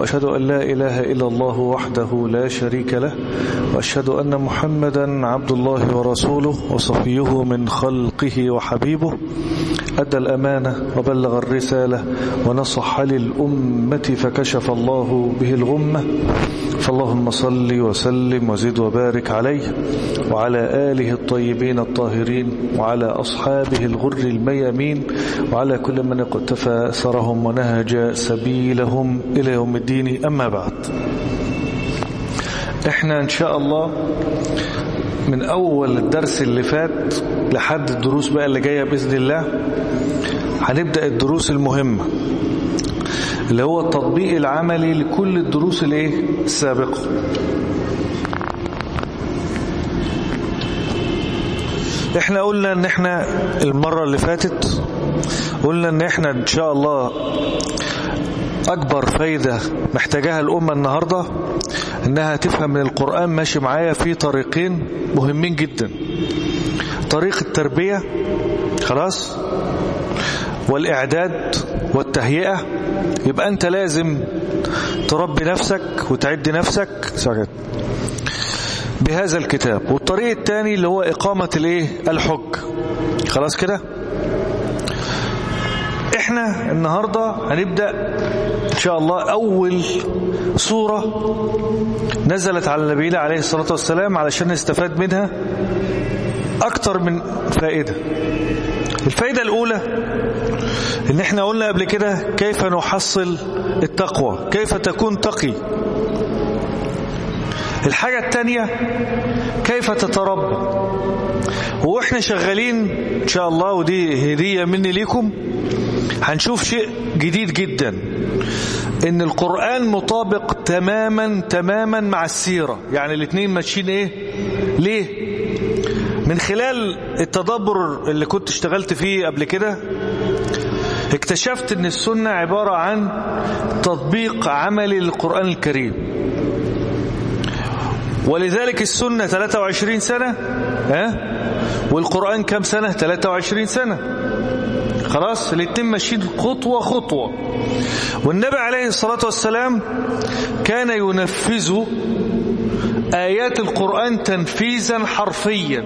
وأشهد أن لا إله إلا الله وحده لا شريك له وأشهد أن محمدا عبد الله ورسوله وصفيه من خلقه وحبيبه أدى الأمانة وبلغ الرسالة ونصح للأمة فكشف الله به الغمة فاللهم صل وسلم وزد وبارك عليه وعلى آله الطيبين الطاهرين وعلى أصحابه الغر الميامين وعلى كل من اقتفى أثرهم ونهج سبيلهم إلى يوم الدين أما بعد احنا ان شاء الله من اول الدرس اللي فات لحد الدروس بقى اللي جاية بإذن الله هنبدأ الدروس المهمة اللي هو التطبيق العملي لكل الدروس الايه السابقة احنا قلنا ان احنا المرة اللي فاتت قلنا ان احنا ان شاء الله اكبر فايدة محتاجاها الامة النهاردة انها تفهم من القرآن ماشي معايا في طريقين مهمين جدا طريق التربية خلاص والاعداد والتهيئة يبقى انت لازم تربي نفسك وتعد نفسك سكت بهذا الكتاب والطريق الثاني اللي هو إقامة الايه الحج خلاص كده احنا النهاردة هنبدأ ان شاء الله اول سورة نزلت على نبينا عليه الصلاة والسلام علشان نستفاد منها اكتر من فائدة الفائدة الاولى ان احنا قلنا قبل كده كيف نحصل التقوى كيف تكون تقي الحاجة التانية كيف تتربى واحنا شغالين ان شاء الله ودي هدية مني ليكم هنشوف شيء جديد جدا ان القرآن مطابق تماما تماما مع السيرة يعني الاثنين ماشيين ايه ليه من خلال التدبر اللي كنت اشتغلت فيه قبل كده اكتشفت ان السنة عبارة عن تطبيق عملي للقرآن الكريم ولذلك السنة 23 سنة ها والقرآن كم سنة 23 سنة خلاص الاتنين ماشيين خطوة خطوة والنبي عليه الصلاة والسلام كان ينفذ آيات القرآن تنفيذا حرفيا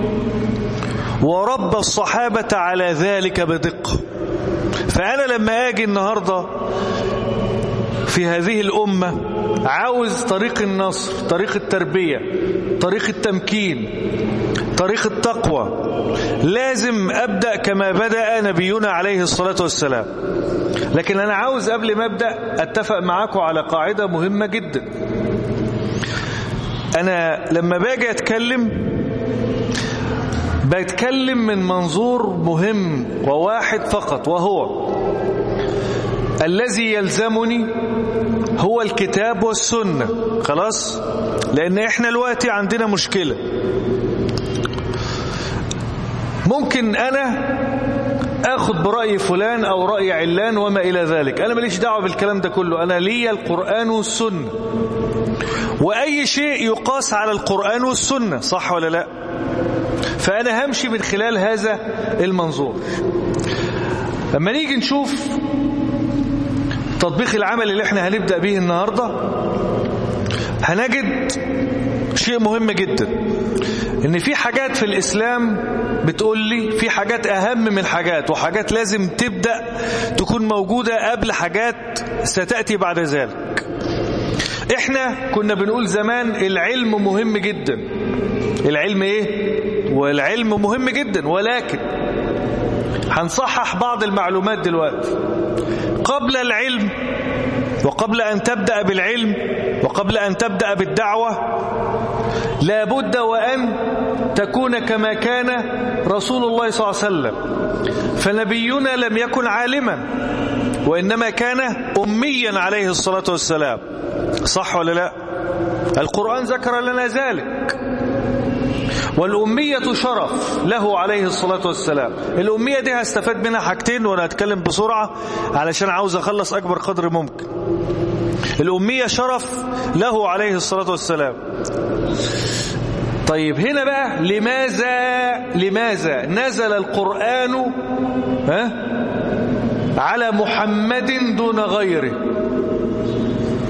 ورب الصحابة على ذلك بدقة فأنا لما أجي النهاردة في هذه الأمة عاوز طريق النصر طريق التربية طريق التمكين طريق التقوى لازم أبدأ كما بدأ نبينا عليه الصلاة والسلام لكن أنا عاوز قبل ما أبدأ أتفق معاكم على قاعدة مهمة جدا أنا لما باجي أتكلم بتكلم من منظور مهم وواحد فقط وهو الذي يلزمني هو الكتاب والسنة خلاص لأن إحنا الوقت عندنا مشكلة ممكن أنا أخذ برأي فلان أو رأي علان وما إلى ذلك أنا ماليش دعوة بالكلام ده كله أنا لي القرآن والسنة وأي شيء يقاس على القرآن والسنة صح ولا لا فأنا همشي من خلال هذا المنظور لما نيجي نشوف تطبيق العمل اللي احنا هنبدأ به النهاردة هنجد شيء مهم جدا ان في حاجات في الاسلام بتقول لي في حاجات اهم من حاجات وحاجات لازم تبدأ تكون موجودة قبل حاجات ستأتي بعد ذلك احنا كنا بنقول زمان العلم مهم جدا العلم ايه والعلم مهم جدا ولكن هنصحح بعض المعلومات دلوقتي قبل العلم وقبل أن تبدأ بالعلم وقبل أن تبدأ بالدعوة لابد وأن تكون كما كان رسول الله صلى الله عليه وسلم فنبينا لم يكن عالما وإنما كان أميا عليه الصلاة والسلام صح ولا لا القرآن ذكر لنا ذلك والأمية شرف له عليه الصلاة والسلام الأمية دي هستفاد منها حاجتين وأنا هتكلم بسرعة علشان عاوز أخلص أكبر قدر ممكن الأمية شرف له عليه الصلاة والسلام طيب هنا بقى لماذا لماذا نزل القرآن ها على محمد دون غيره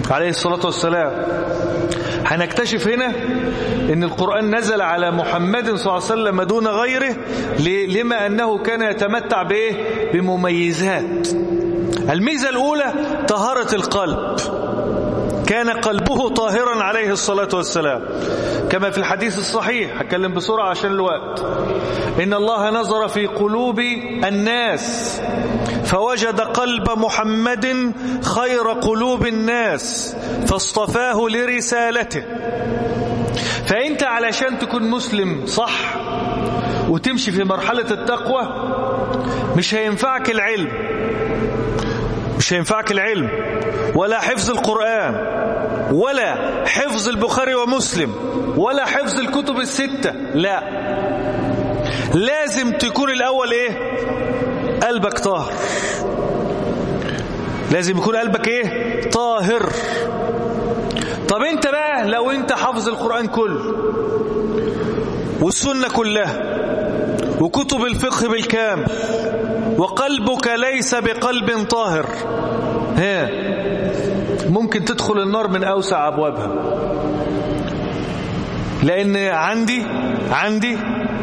عليه الصلاة والسلام هنكتشف هنا ان القرآن نزل على محمد صلى الله عليه وسلم دون غيره لما أنه كان يتمتع بإيه؟ بمميزات الميزة الأولى طهارة القلب كان قلبه طاهرا عليه الصلاة والسلام كما في الحديث الصحيح هتكلم بسرعة عشان الوقت إن الله نظر في قلوب الناس فوجد قلب محمد خير قلوب الناس فاصطفاه لرسالته فأنت علشان تكون مسلم صح وتمشي في مرحلة التقوى مش هينفعك العلم مش هينفعك العلم ولا حفظ القرآن ولا حفظ البخاري ومسلم ولا حفظ الكتب الستة لا لازم تكون الأول إيه قلبك طاهر لازم يكون قلبك إيه طاهر طب انت بقى لو انت حافظ القرآن كله والسنة كلها وكتب الفقه بالكامل وقلبك ليس بقلب طاهر ها ممكن تدخل النار من أوسع أبوابها لأن عندي عندي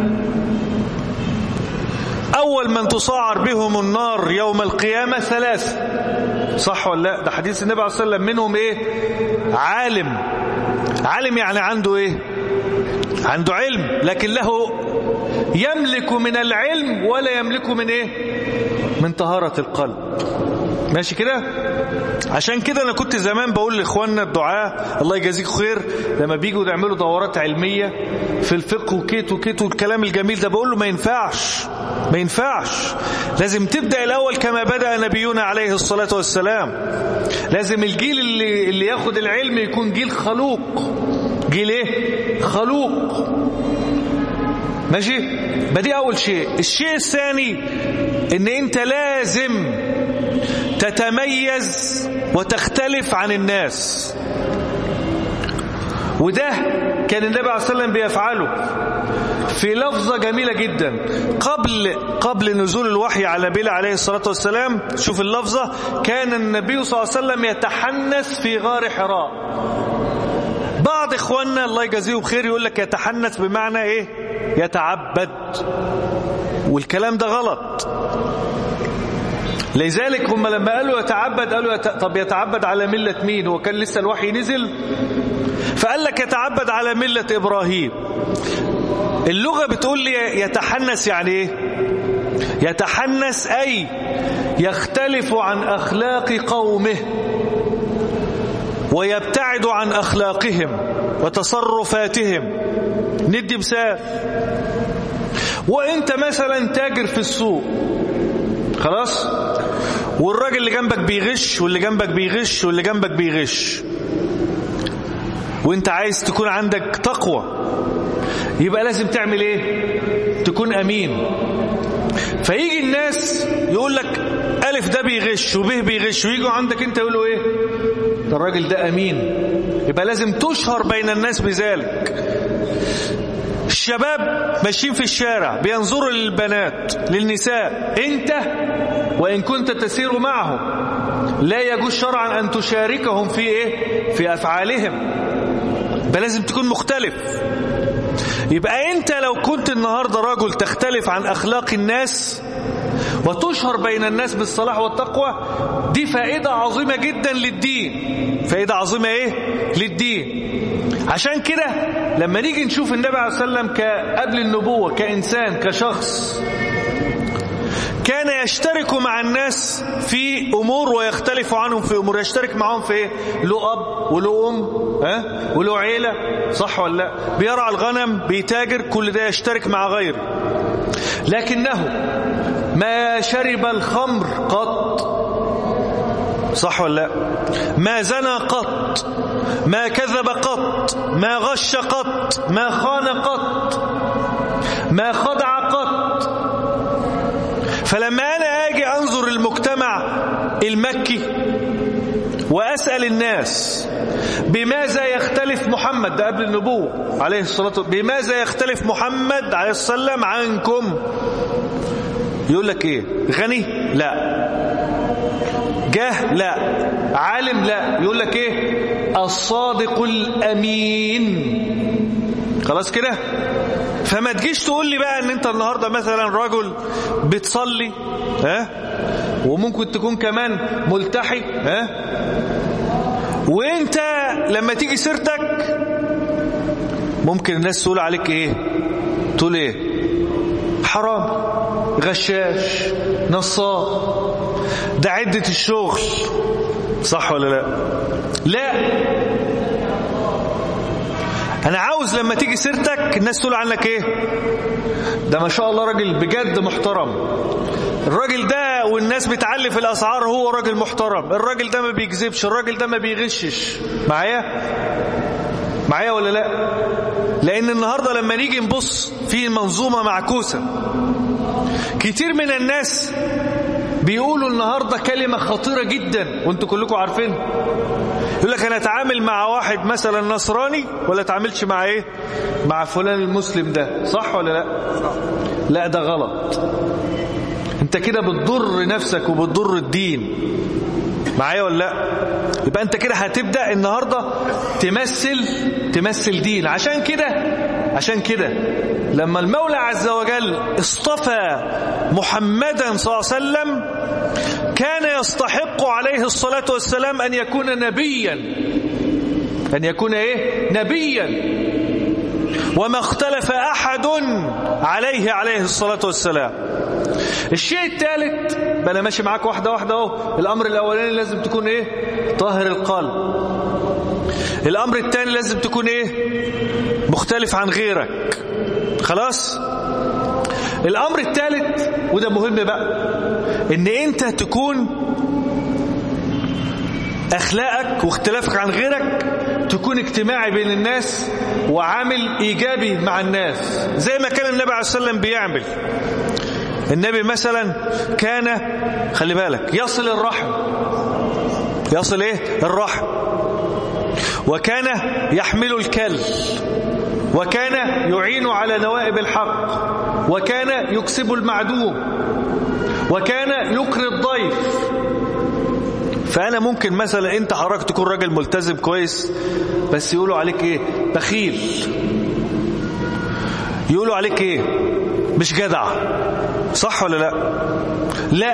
أول من تصاعر بهم النار يوم القيامة ثلاثة صح ولا لا ده حديث النبي عليه الصلاة والسلام منهم إيه عالم عالم يعني عنده إيه عنده علم لكن له يملك من العلم ولا يملك من إيه من طهارة القلب ماشي كده عشان كده انا كنت زمان بقول لاخواننا الدعاة الله يجازيكم خير لما بيجوا يعملوا دورات علمية في الفقه وكيت وكيت والكلام الجميل ده بقول له ما ينفعش ما ينفعش لازم تبدأ الأول كما بدأ نبينا عليه الصلاة والسلام لازم الجيل اللي, اللي ياخد العلم يكون جيل خلوق جيل ايه خلوق ماشي بدي أول شيء الشيء الثاني ان انت لازم تتميز وتختلف عن الناس وده كان النبي عليه الصلاة والسلام بيفعله في لفظة جميلة جدا قبل قبل نزول الوحي على بلا عليه الصلاة والسلام شوف اللفظة كان النبي صلى الله عليه وسلم يتحنث في غار حراء بعض اخواننا الله يجازيهم خير يقول لك يتحنث بمعنى ايه يتعبد والكلام ده غلط لذلك هم لما قالوا يتعبد قالوا يت... طب يتعبد على ملة مين هو كان لسه الوحي نزل فقال لك يتعبد على ملة إبراهيم اللغة بتقول لي يتحنس يعني ايه يتحنس أي يختلف عن أخلاق قومه ويبتعد عن أخلاقهم وتصرفاتهم ندي مثال وانت مثلا تاجر في السوق خلاص والراجل اللي جنبك بيغش واللي جنبك بيغش واللي جنبك بيغش وانت عايز تكون عندك تقوى يبقى لازم تعمل ايه تكون امين فيجي الناس يقول لك الف ده بيغش وبه بيغش ويجوا عندك انت يقولوا ايه ده الراجل ده امين يبقى لازم تشهر بين الناس بذلك الشباب ماشيين في الشارع بينظروا للبنات للنساء انت وان كنت تسير معهم لا يجوز شرعا ان تشاركهم في ايه في افعالهم بل لازم تكون مختلف يبقى انت لو كنت النهاردة رجل تختلف عن اخلاق الناس وتشهر بين الناس بالصلاح والتقوى دي فائدة عظيمة جدا للدين فائدة عظيمة ايه للدين عشان كده لما نيجي نشوف النبي عليه الصلاة والسلام قبل النبوة كإنسان كشخص كان يشترك مع الناس في أمور ويختلف عنهم في أمور يشترك معهم في إيه؟ له أب وله أم ها؟ وله عيلة صح ولا لا بيرعى الغنم بيتاجر كل ده يشترك مع غيره لكنه ما شرب الخمر قط صح ولا لا ما زنى قط ما كذب قط ما غش قط ما خان قط ما خدع قط فلما أنا أجي أنظر المجتمع المكي وأسأل الناس بماذا يختلف محمد ده قبل النبوة عليه الصلاة والسلام بماذا يختلف محمد عليه الصلاة والسلام عنكم يقول لك ايه غني لا جاه لا عالم لا يقول لك ايه الصادق الامين خلاص كده فما تجيش تقول لي بقى ان انت النهارده مثلا رجل بتصلي ها وممكن تكون كمان ملتحي ها وانت لما تيجي سيرتك ممكن الناس تقول عليك ايه تقول ايه حرام غشاش نصاب ده عدة الشغل صح ولا لا لا انا عاوز لما تيجي سيرتك الناس تقول عنك ايه ده ما شاء الله راجل بجد محترم الراجل ده والناس بتعلي في الاسعار هو راجل محترم الراجل ده ما بيكذبش الراجل ده ما بيغشش معايا معايا ولا لا لان النهارده لما نيجي نبص في منظومه معكوسه كتير من الناس بيقولوا النهارده كلمه خطيره جدا وانتوا كلكم عارفين يقول لك انا اتعامل مع واحد مثلا نصراني ولا اتعاملش مع ايه مع فلان المسلم ده صح ولا لا لا ده غلط انت كده بتضر نفسك وبتضر الدين معايا ولا لا يبقى انت كده هتبدا النهارده تمثل تمثل دين عشان كده عشان كده لما المولى عز وجل اصطفى محمدا صلى الله عليه وسلم كان يستحق عليه الصلاة والسلام أن يكون نبيا أن يكون إيه نبيا وما اختلف أحد عليه عليه الصلاة والسلام الشيء الثالث أنا ماشي معاك واحدة واحدة أهو الأمر الأولاني لازم تكون إيه طاهر القلب الأمر الثاني لازم تكون إيه مختلف عن غيرك خلاص الأمر الثالث وده مهم بقى إن أنت تكون أخلاقك واختلافك عن غيرك تكون اجتماعي بين الناس وعامل إيجابي مع الناس زي ما كان النبي عليه الصلاة والسلام بيعمل النبي مثلا كان خلي بالك يصل الرحم يصل ايه الرحم وكان يحمل الكل وكان يعين على نوائب الحق وكان يكسب المعدوم وكان يقري الضيف فأنا ممكن مثلا أنت حضرتك تكون راجل ملتزم كويس بس يقولوا عليك إيه بخيل يقولوا عليك إيه مش جدع صح ولا لا لا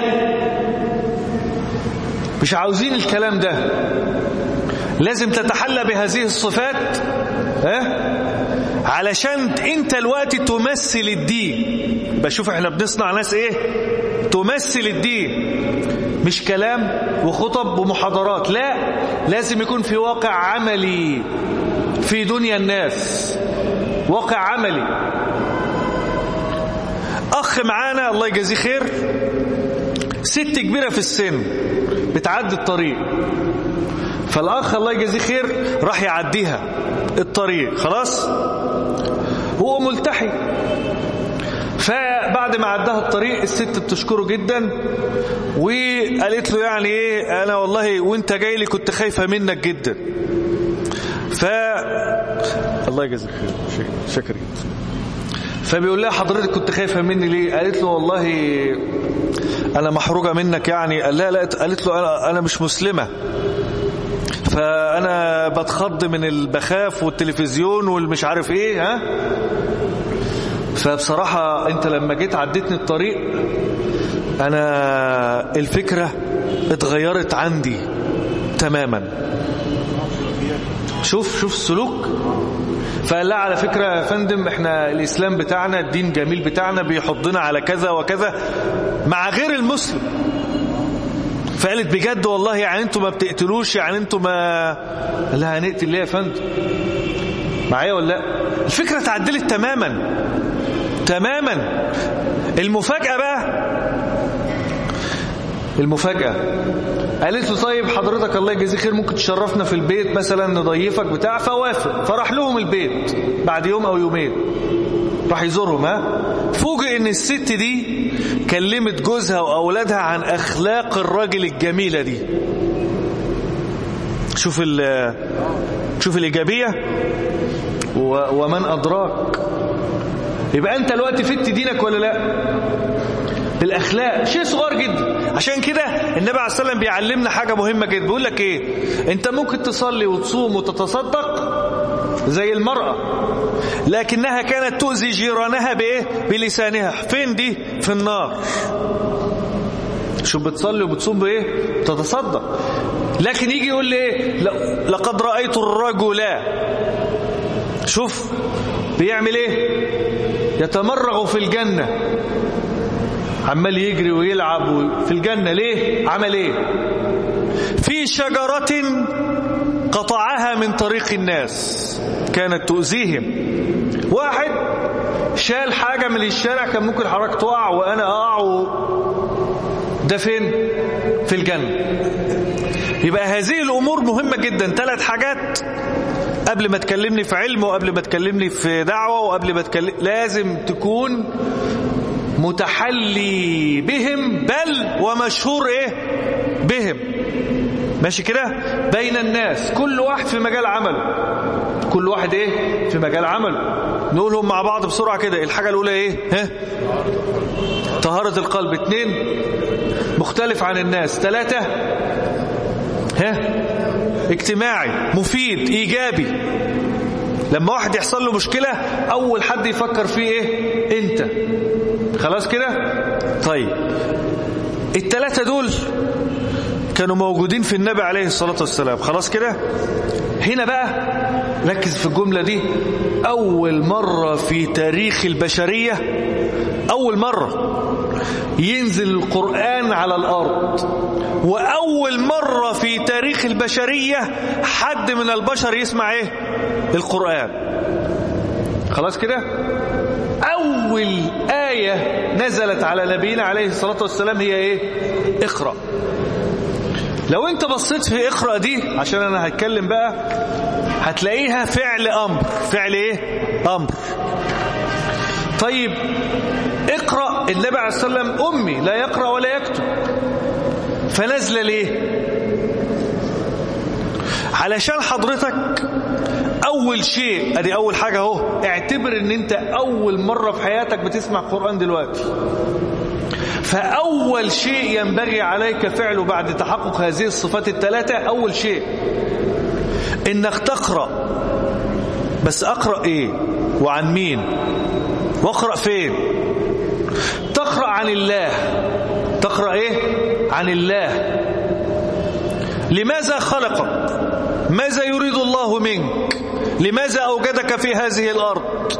مش عاوزين الكلام ده لازم تتحلى بهذه الصفات ها علشان انت الوقت تمثل الدين بشوف احنا بنصنع ناس ايه تمثل الدين مش كلام وخطب ومحاضرات لا لازم يكون في واقع عملي في دنيا الناس واقع عملي اخ معانا الله يجازيه خير ست كبيره في السن بتعدي الطريق فالاخ الله يجازيه خير راح يعديها الطريق خلاص هو ملتحي فبعد ما عداها الطريق الست بتشكره جدا وقالت له يعني ايه انا والله وانت جاي لي كنت خايفه منك جدا ف الله يجازيك خير شكر جدا فبيقول لها حضرتك كنت خايفه مني ليه قالت له والله انا محروجه منك يعني قال لا لا قالت له انا انا مش مسلمه فانا بتخض من البخاف والتلفزيون والمش عارف ايه ها فبصراحة انت لما جيت عديتني الطريق انا الفكرة اتغيرت عندي تماما شوف شوف السلوك فقال لا على فكرة يا فندم احنا الاسلام بتاعنا الدين جميل بتاعنا بيحضنا على كذا وكذا مع غير المسلم فقالت بجد والله يعني انتوا ما بتقتلوش يعني انتوا ما لا هنقتل ليه يا فندم معايا ولا لا الفكرة تعدلت تماما تماما المفاجأة بقى المفاجأة قالت له طيب حضرتك الله يجزيك خير ممكن تشرفنا في البيت مثلا نضيفك بتاع فوافق فراح لهم البيت بعد يوم او يومين راح يزورهم ها فوجئ ان الست دي كلمت جوزها واولادها عن اخلاق الراجل الجميله دي شوف ال شوف الايجابيه ومن ادراك يبقى انت الوقت فت دينك ولا لا في الأخلاق شيء صغير جدا عشان كده النبي عليه الصلاة والسلام بيعلمنا حاجة مهمة جدا بيقول لك إيه أنت ممكن تصلي وتصوم وتتصدق زي المرأة لكنها كانت تؤذي جيرانها بإيه بلسانها فين دي في النار شو بتصلي وبتصوم بايه تتصدق لكن يجي يقول لي ايه لقد رايت الرجل شوف بيعمل ايه يتمرغ في الجنه عمال يجري ويلعب في الجنه ليه عمل ايه في شجره قطعها من طريق الناس كانت تؤذيهم واحد شال حاجة من الشارع كان ممكن حضرتك تقع وأنا أقع و... ده فين في الجنة يبقى هذه الأمور مهمة جدا ثلاث حاجات قبل ما تكلمني في علم وقبل ما تكلمني في دعوة وقبل ما تكلم لازم تكون متحلي بهم بل ومشهور ايه بهم ماشي كده بين الناس كل واحد في مجال عمله كل واحد ايه في مجال عمله نقولهم مع بعض بسرعة كده الحاجة الأولى ايه ها طهارة القلب اتنين مختلف عن الناس ثلاثة ها اجتماعي مفيد ايجابي لما واحد يحصل له مشكلة اول حد يفكر فيه ايه انت خلاص كده طيب الثلاثة دول كانوا موجودين في النبي عليه الصلاة والسلام خلاص كده هنا بقى ركز في الجملة دي أول مرة في تاريخ البشرية أول مرة ينزل القرآن على الأرض وأول مرة في تاريخ البشرية حد من البشر يسمع إيه القرآن خلاص كده أول آية نزلت على نبينا عليه الصلاة والسلام هي إيه اقرأ لو انت بصيت في اقرأ دي عشان انا هتكلم بقى هتلاقيها فعل امر فعل ايه امر طيب اقرأ النبي عليه الصلاة والسلام امي لا يقرأ ولا يكتب فنزل ليه علشان حضرتك اول شيء ادي اول حاجة اهو اعتبر ان انت اول مرة في حياتك بتسمع قرآن دلوقتي فأول شيء ينبغي عليك فعله بعد تحقق هذه الصفات الثلاثة أول شيء إنك تقرأ بس أقرأ إيه وعن مين وأقرأ فين تقرأ عن الله تقرأ إيه عن الله لماذا خلقك ماذا يريد الله منك لماذا أوجدك في هذه الأرض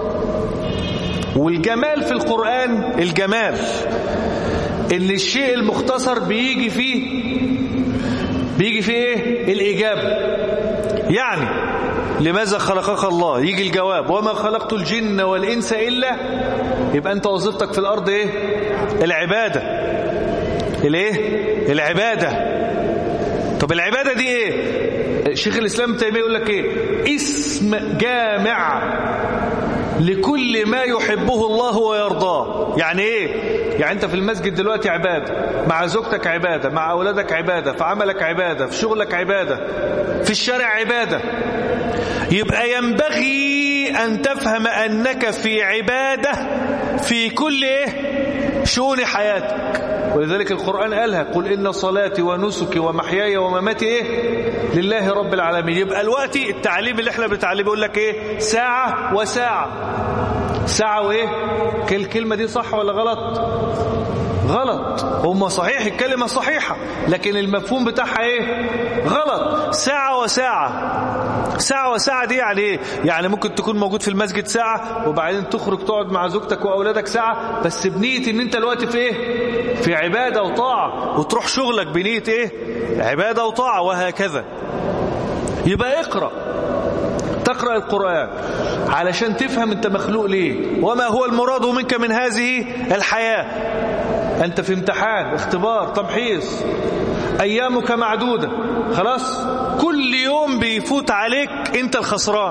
والجمال في القرآن الجمال ان الشيء المختصر بيجي فيه بيجي فيه ايه الاجابه يعني لماذا خلقك الله يجي الجواب وما خلقت الجن والانس الا يبقى انت وظيفتك في الارض ايه العباده الايه العباده طب العباده دي ايه شيخ الاسلام ابن تيميه يقول لك ايه اسم جامع لكل ما يحبه الله ويرضاه يعني ايه يعني انت في المسجد دلوقتي عبادة مع زوجتك عبادة مع اولادك عبادة في عملك عبادة في شغلك عبادة في الشارع عبادة يبقى ينبغي ان تفهم انك في عبادة في كل ايه شؤون حياتك ولذلك القرآن قالها قل إن صلاتي ونسكي ومحياي ومماتي إيه لله رب العالمين يبقى الوقت التعليم اللي احنا بنتعلمه يقول لك إيه ساعة وساعة ساعة وإيه الكلمة دي صح ولا غلط غلط هم صحيح الكلمة صحيحة لكن المفهوم بتاعها ايه غلط ساعة وساعة ساعة وساعة دي يعني ايه يعني ممكن تكون موجود في المسجد ساعة وبعدين تخرج تقعد مع زوجتك واولادك ساعة بس بنية ان انت الوقت في ايه في عبادة وطاعة وتروح شغلك بنية ايه عبادة وطاعة وهكذا يبقى اقرأ تقرأ القرآن علشان تفهم انت مخلوق ليه وما هو المراد منك من هذه الحياة أنت في امتحان اختبار تمحيص أيامك معدودة خلاص كل يوم بيفوت عليك أنت الخسران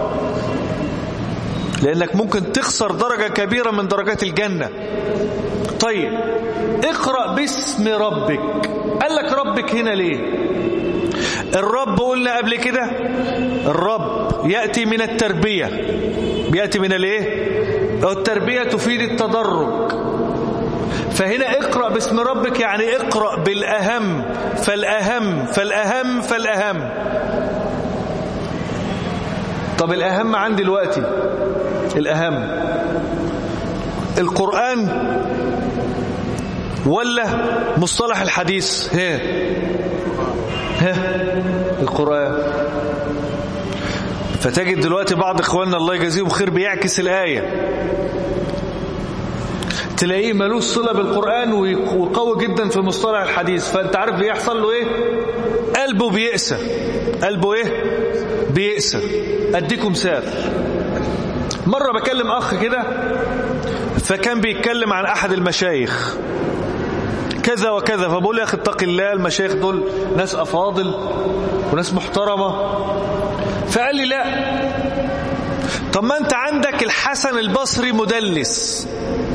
لأنك ممكن تخسر درجة كبيرة من درجات الجنة طيب اقرأ باسم ربك قال لك ربك هنا ليه الرب قلنا قبل كده الرب يأتي من التربية بيأتي من الايه التربية تفيد التدرج فهنا اقرأ باسم ربك يعني اقرأ بالأهم فالأهم فالأهم فالأهم طب الأهم عندي دلوقتي الأهم القرآن ولا مصطلح الحديث ها ها القرآن فتجد دلوقتي بعض اخواننا الله يجازيهم خير بيعكس الآية تلاقيه ملوش صلة بالقرآن وقوي جدا في مصطلح الحديث فانت عارف بيحصل له ايه قلبه بيأسى قلبه ايه بيأسى اديكم مثال مرة بكلم اخ كده فكان بيتكلم عن احد المشايخ كذا وكذا فبقول يا اخي اتق الله المشايخ دول ناس افاضل وناس محترمة فقال لي لا طب ما انت عندك الحسن البصري مدلس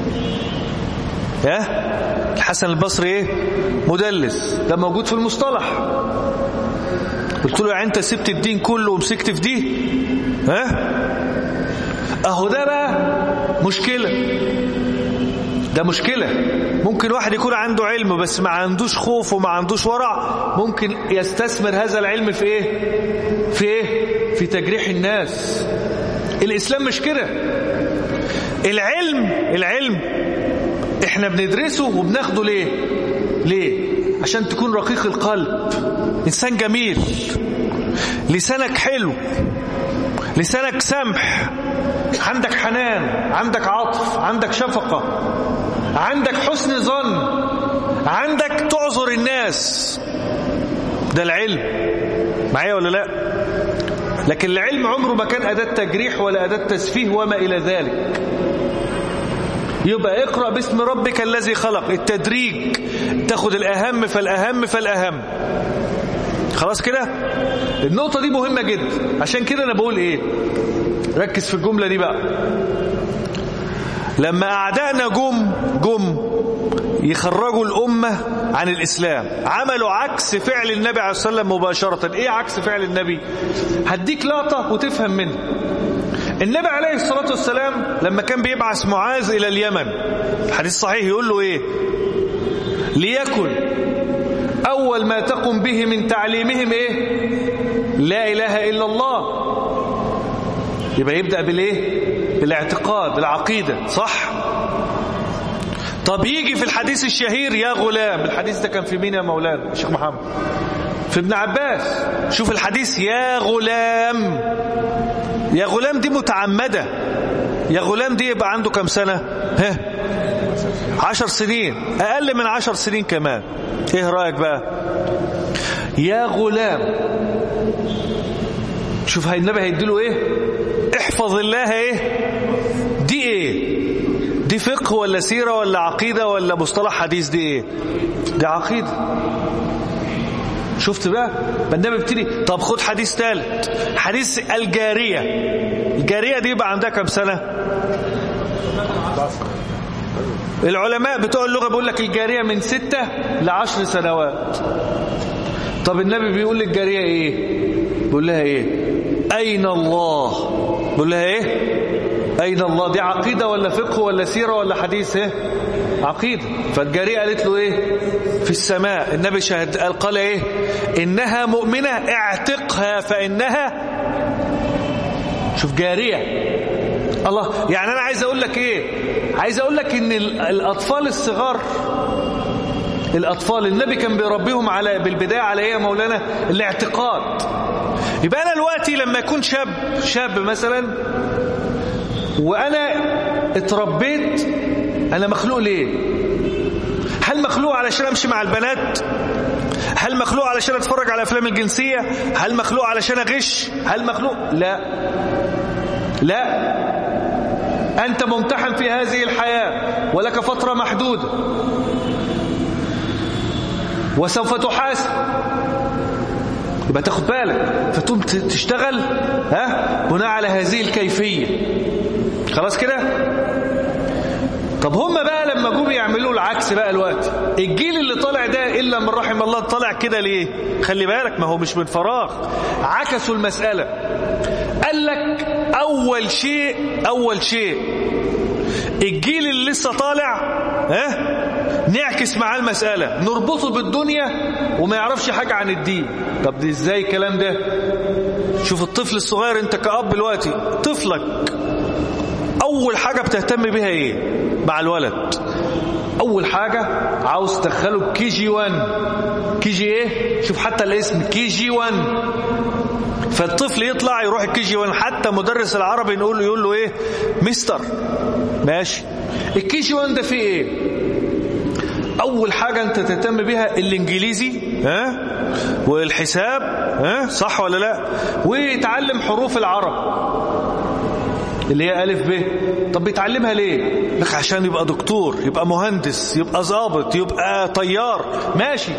ها الحسن البصري ايه مدلس ده موجود في المصطلح قلت له يعني انت سبت الدين كله ومسكت في دي ها اهو ده بقى مشكلة ده مشكلة ممكن واحد يكون عنده علم بس ما عندوش خوف وما عندوش ورع ممكن يستثمر هذا العلم في ايه في ايه في تجريح الناس الاسلام مش كده العلم العلم احنا بندرسه وبناخده ليه ليه عشان تكون رقيق القلب انسان جميل لسانك حلو لسانك سمح عندك حنان عندك عطف عندك شفقة عندك حسن ظن عندك تعذر الناس ده العلم معايا ولا لا لكن العلم عمره ما كان أداة تجريح ولا أداة تسفيه وما إلى ذلك يبقى اقرأ باسم ربك الذي خلق التدريج تاخد الأهم فالأهم فالأهم خلاص كده النقطة دي مهمة جدا عشان كده أنا بقول إيه ركز في الجملة دي بقى لما أعدائنا جم جم يخرجوا الأمة عن الإسلام عملوا عكس فعل النبي عليه الصلاة والسلام مباشرة إيه عكس فعل النبي هديك لقطة وتفهم منها النبي عليه الصلاة والسلام لما كان بيبعث معاذ إلى اليمن الحديث صحيح يقول له إيه ليكن أول ما تقم به من تعليمهم إيه لا إله إلا الله يبقى يبدأ بالإيه بالاعتقاد العقيدة صح طب يجي في الحديث الشهير يا غلام الحديث ده كان في مين يا مولانا الشيخ محمد في ابن عباس شوف الحديث يا غلام يا غلام دي متعمدة يا غلام دي يبقى عنده كم سنة ها عشر سنين أقل من عشر سنين كمان ايه رأيك بقى يا غلام شوف هاي النبي هيديله ايه احفظ الله ايه دي ايه دي فقه ولا سيرة ولا عقيدة ولا مصطلح حديث دي ايه دي عقيدة شفت بقى النبي بيبتدي طب خد حديث ثالث حديث الجارية الجارية دي يبقى عندها كم سنة العلماء بتوع اللغة بيقول لك الجارية من ستة لعشر سنوات طب النبي بيقول للجارية ايه بيقول لها ايه اين الله بيقول لها ايه اين الله دي عقيدة ولا فقه ولا سيرة ولا حديث ايه عقيدة فالجارية قالت له ايه في السماء النبي شهد قال, قال ايه انها مؤمنة اعتقها فانها شوف جارية الله يعني انا عايز اقول لك ايه عايز اقول لك ان الاطفال الصغار الاطفال النبي كان بيربيهم على بالبداية على ايه يا مولانا الاعتقاد يبقى انا دلوقتي لما يكون شاب شاب مثلا وانا اتربيت انا مخلوق ليه هل مخلوق علشان امشي مع البنات هل مخلوق علشان اتفرج على افلام الجنسية هل مخلوق علشان اغش هل مخلوق لا لا انت ممتحن في هذه الحياة ولك فترة محدودة وسوف تحاسب يبقى تاخد بالك فتقوم تشتغل ها بناء على هذه الكيفية خلاص كده طب هم بقى لما جم يعملوا العكس بقى الوقت الجيل اللي طالع ده إلا من رحم الله طالع كده ليه خلي بالك ما هو مش من فراغ عكسوا المسألة قال لك أول شيء أول شيء الجيل اللي لسه طالع ها نعكس معاه المسألة نربطه بالدنيا وما يعرفش حاجة عن الدين طب دي ازاي الكلام ده شوف الطفل الصغير انت كأب دلوقتي طفلك اول حاجة بتهتم بيها ايه مع الولد اول حاجة عاوز تدخله كي جي 1 كي جي ايه شوف حتى الاسم كي جي 1 فالطفل يطلع يروح الكي جي 1 حتى مدرس العربي نقول له يقول له ايه مستر ماشي الكي جي 1 ده فيه ايه اول حاجة انت تهتم بيها الانجليزي ها والحساب ها صح ولا لا ويتعلم حروف العرب اللي هي ألف ب طب بيتعلمها ليه لك عشان يبقى دكتور يبقى مهندس يبقى ضابط يبقى طيار ماشي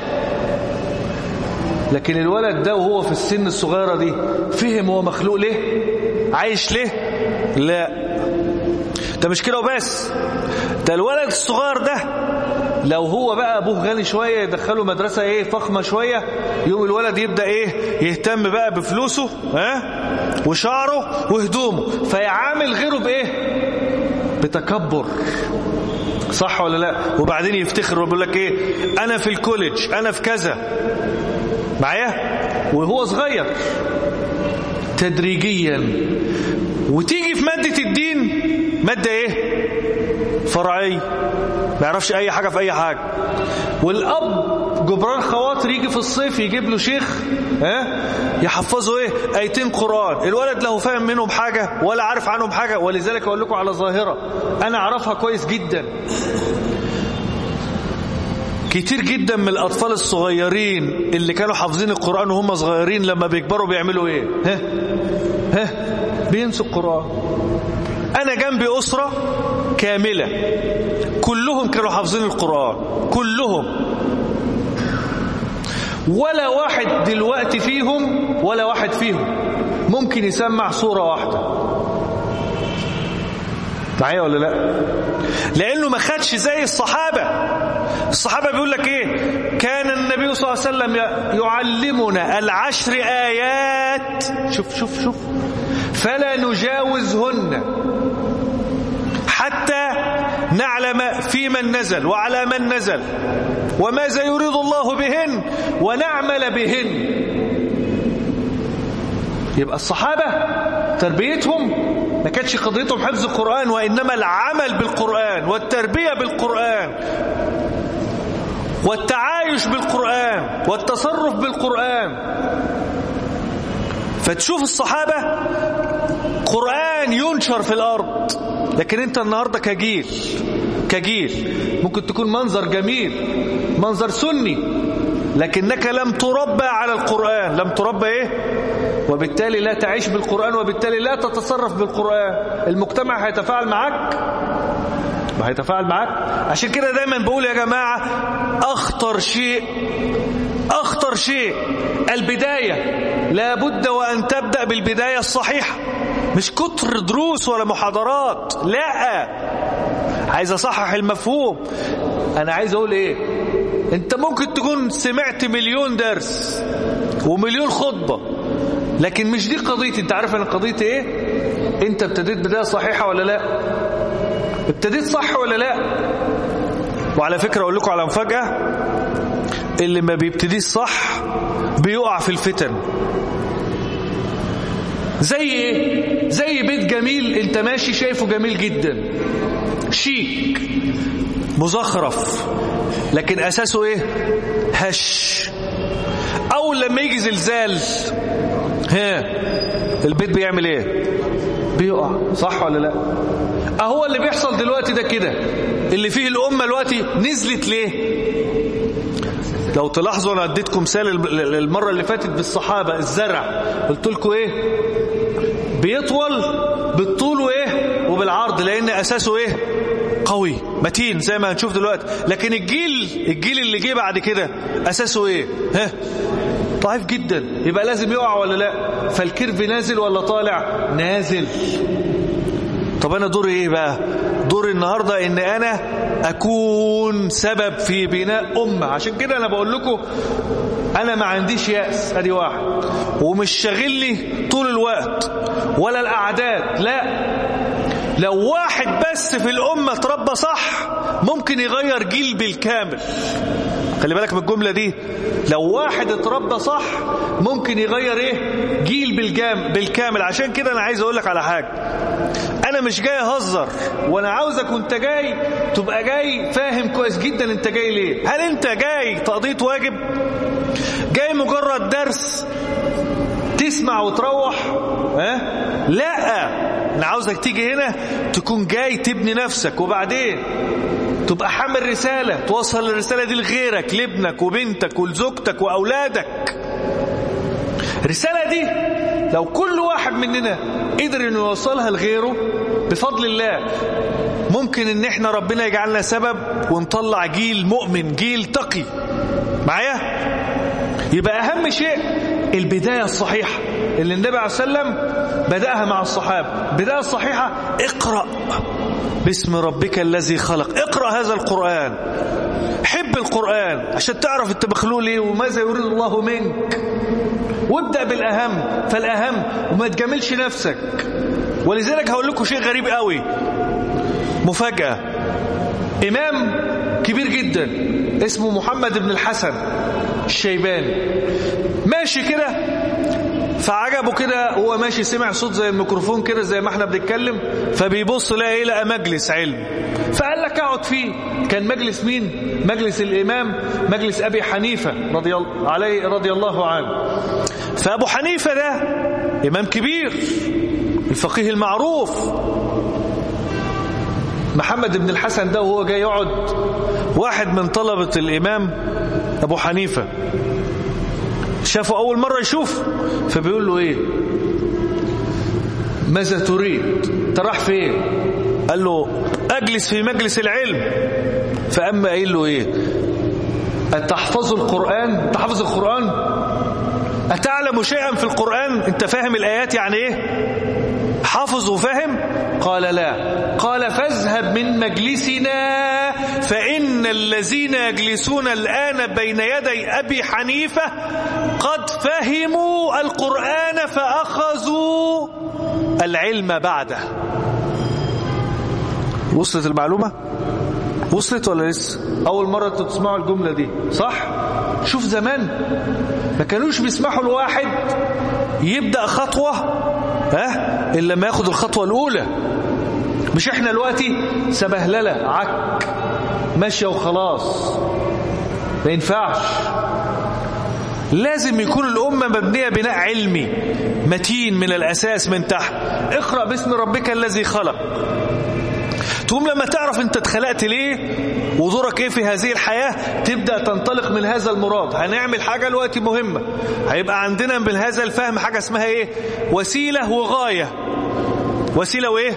لكن الولد ده وهو في السن الصغيرة دي فهم هو مخلوق ليه عايش ليه لا ده مش كده وبس ده الولد الصغير ده لو هو بقى ابوه غني شويه يدخله مدرسه ايه فخمه شويه يوم الولد يبدا ايه يهتم بقى بفلوسه ها وشعره وهدومه فيعامل غيره بايه بتكبر صح ولا لا وبعدين يفتخر ويقول لك ايه انا في الكوليدج انا في كذا معايا وهو صغير تدريجيا وتيجي في ماده الدين ماده ايه فرعيه ما يعرفش اي حاجه في اي حاجه والاب جبران خواطر يجي في الصيف يجيب له شيخ ها يحفظه ايه ايتين قران الولد له فاهم منهم حاجه ولا عارف عنهم حاجه ولذلك اقول لكم على ظاهره انا اعرفها كويس جدا كتير جدا من الاطفال الصغيرين اللي كانوا حافظين القران وهم صغيرين لما بيكبروا بيعملوا ايه ها ها بينسوا القران انا جنبي اسره كامله كلهم كانوا حافظين القران كلهم ولا واحد دلوقتي فيهم ولا واحد فيهم ممكن يسمع صورة واحدة معايا ولا لا لانه ما خدش زي الصحابة الصحابة بيقول لك ايه كان النبي صلى الله عليه وسلم يعلمنا العشر آيات شوف شوف شوف فلا نجاوزهن حتى نعلم في من نزل وعلى من نزل وماذا يريد الله بهن ونعمل بهن يبقى الصحابة تربيتهم ما كانتش قضيتهم حفظ القرآن وإنما العمل بالقرآن والتربية بالقرآن والتعايش بالقرآن والتصرف بالقرآن فتشوف الصحابة قرآن ينشر في الأرض لكن انت النهاردة كجيل كجيل ممكن تكون منظر جميل منظر سني لكنك لم تربى على القرآن لم تربى ايه وبالتالي لا تعيش بالقرآن وبالتالي لا تتصرف بالقرآن المجتمع هيتفاعل معك وهيتفاعل معك عشان كده دايما بقول يا جماعة أخطر شيء أخطر شيء البداية لابد وأن تبدأ بالبداية الصحيحة مش كتر دروس ولا محاضرات لا عايز أصحح المفهوم أنا عايز أقول إيه أنت ممكن تكون سمعت مليون درس ومليون خطبة لكن مش دي قضيتي أنت عارف أنا قضيتي إيه أنت ابتديت بداية صحيحة ولا لا ابتديت صح ولا لا وعلى فكرة أقول لكم على مفاجأة اللي ما بيبتديش صح بيقع في الفتن زي ايه زي بيت جميل انت ماشي شايفه جميل جدا شيك مزخرف لكن اساسه ايه هش اول لما يجي زلزال ها البيت بيعمل ايه بيقع صح ولا لا اهو اللي بيحصل دلوقتي ده كده اللي فيه الامه دلوقتي نزلت ليه لو تلاحظوا انا اديتكم مثال المره اللي فاتت بالصحابه الزرع قلت لكم ايه بيطول بالطول وايه وبالعرض لان اساسه ايه قوي متين زي ما هنشوف دلوقتي لكن الجيل الجيل اللي جه بعد كده اساسه ايه ها ضعيف جدا يبقى لازم يقع ولا لا فالكيرف نازل ولا طالع نازل طب انا دوري ايه بقى دوري النهاردة ان انا اكون سبب في بناء امة عشان كده انا بقول لكم انا ما عنديش يأس ادي واحد ومش شاغلني طول الوقت ولا الاعداد لا لو واحد بس في الأمة اتربى صح ممكن يغير جيل بالكامل خلي بالك من الجملة دي لو واحد اتربى صح ممكن يغير ايه جيل بالجام بالكامل عشان كده انا عايز اقول لك على حاجة انا مش جاي اهزر وانا عاوزك وانت جاي تبقى جاي فاهم كويس جدا انت جاي ليه هل انت جاي تقضية واجب جاي مجرد درس تسمع وتروح ها لا انا عاوزك تيجي هنا تكون جاي تبني نفسك وبعدين تبقى حامل رسالة توصل الرسالة دي لغيرك لابنك وبنتك ولزوجتك وأولادك الرسالة دي لو كل واحد مننا قدر انه يوصلها لغيره بفضل الله ممكن ان احنا ربنا يجعلنا سبب ونطلع جيل مؤمن جيل تقي معايا يبقى اهم شيء البداية الصحيحة اللي النبي عليه وسلم بدأها مع الصحابة البداية الصحيحة اقرأ باسم ربك الذي خلق اقرأ هذا القرآن حب القرآن عشان تعرف انت مخلوق ايه وماذا يريد الله منك وابدأ بالأهم فالأهم وما تجاملش نفسك ولذلك هقول لكم شيء غريب قوي مفاجأة إمام كبير جدا اسمه محمد بن الحسن الشيباني ماشي كده فعجبه كده هو ماشي سمع صوت زي الميكروفون كده زي ما احنا بنتكلم فبيبص لقى ايه لقى مجلس علم فقال لك اقعد فيه كان مجلس مين مجلس الامام مجلس ابي حنيفه رضي الله عليه رضي الله عنه فابو حنيفه ده امام كبير الفقيه المعروف محمد بن الحسن ده وهو جاي يقعد واحد من طلبة الإمام أبو حنيفة شافه أول مرة يشوف فبيقول له إيه ماذا تريد تراح فين قال له أجلس في مجلس العلم فأما قايل له إيه أتحفظ القرآن تحفظ القرآن أتعلم شيئا في القرآن أنت فاهم الآيات يعني إيه حافظ وفاهم قال لا قال فاذهب من مجلسنا فإن الذين يجلسون الآن بين يدي أبي حنيفة قد فهموا القرآن فأخذوا العلم بعده وصلت المعلومة وصلت ولا لسه أول مرة تسمعوا الجملة دي صح شوف زمان ما كانوش بيسمحوا لواحد يبدأ خطوة ها إلا ما ياخد الخطوة الأولى مش احنا دلوقتي سبهللة عك ماشية وخلاص ما ينفعش لازم يكون الأمة مبنية بناء علمي متين من الأساس من تحت اقرأ باسم ربك الذي خلق تقوم لما تعرف انت اتخلقت ليه ودورك ايه في هذه الحياة تبدأ تنطلق من هذا المراد هنعمل حاجة الوقت مهمة هيبقى عندنا من هذا الفهم حاجة اسمها ايه وسيلة وغاية وسيلة وايه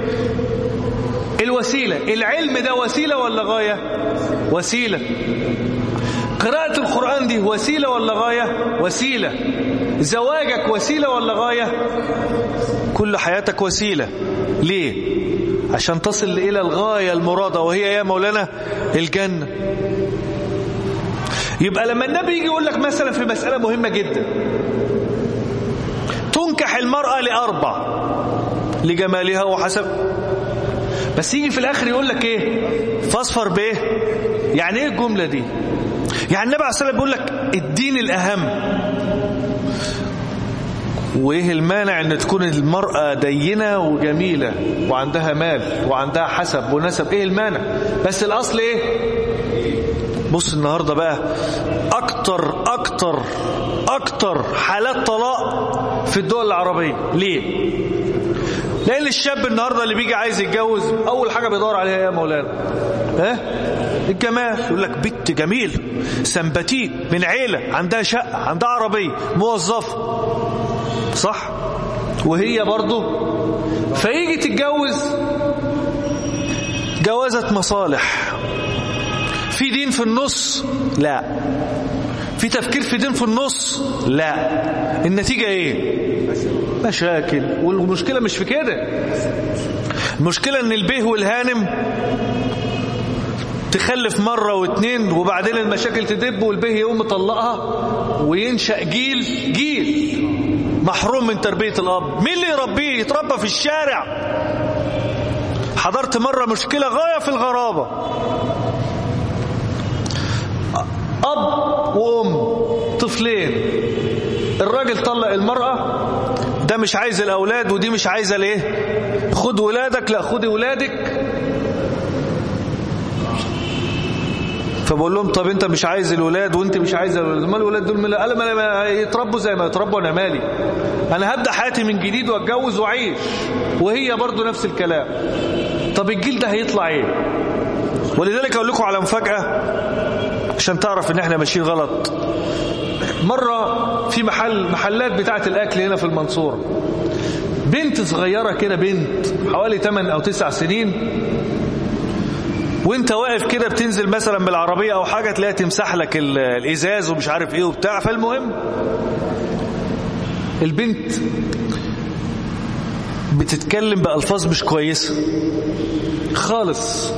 الوسيلة العلم ده وسيلة ولا غاية وسيلة قراءة القرآن دي وسيلة ولا غاية وسيلة زواجك وسيلة ولا غاية كل حياتك وسيلة ليه عشان تصل إلى الغاية المرادة وهي يا مولانا الجنة يبقى لما النبي يجي يقول لك مثلا في مسألة مهمة جدا تنكح المرأة لأربع لجمالها وحسب بس يجي في الآخر يقول لك إيه فاصفر بإيه يعني إيه الجملة دي يعني النبي عليه الصلاة بيقول لك الدين الأهم وايه المانع ان تكون المرأة دينة وجميلة وعندها مال وعندها حسب ونسب ايه المانع بس الاصل ايه بص النهاردة بقى اكتر اكتر اكتر حالات طلاق في الدول العربية ليه لان الشاب النهاردة اللي بيجي عايز يتجوز اول حاجة بيدور عليها يا مولانا ها الجمال يقول لك بنت جميل سمباتيك من عيلة عندها شقة عندها عربية موظفة صح وهي برضه فيجي تتجوز جوازة مصالح في دين في النص لا في تفكير في دين في النص لا النتيجة ايه مشاكل والمشكلة مش في كده المشكلة ان البيه والهانم تخلف مرة واتنين وبعدين المشاكل تدب والبيه يقوم مطلقها وينشأ جيل جيل محروم من تربية الأب مين اللي يربيه يتربى في الشارع حضرت مرة مشكلة غاية في الغرابة أب وأم طفلين الراجل طلق المرأة ده مش عايز الأولاد ودي مش عايزة ليه خد ولادك لا خدي ولادك فبقول لهم طب انت مش عايز الولاد وانت مش عايز الولاد ما الولاد دول ملا قال ما يتربوا زي ما يتربوا انا مالي انا هبدا حياتي من جديد واتجوز واعيش وهي برضو نفس الكلام طب الجيل ده هيطلع ايه ولذلك اقول لكم على مفاجاه عشان تعرف ان احنا ماشيين غلط مره في محل محلات بتاعه الاكل هنا في المنصوره بنت صغيره كده بنت حوالي 8 او 9 سنين وانت واقف كده بتنزل مثلا بالعربية او حاجة تلاقيها تمسح لك الازاز ومش عارف ايه وبتاع فالمهم البنت بتتكلم بألفاظ مش كويسة خالص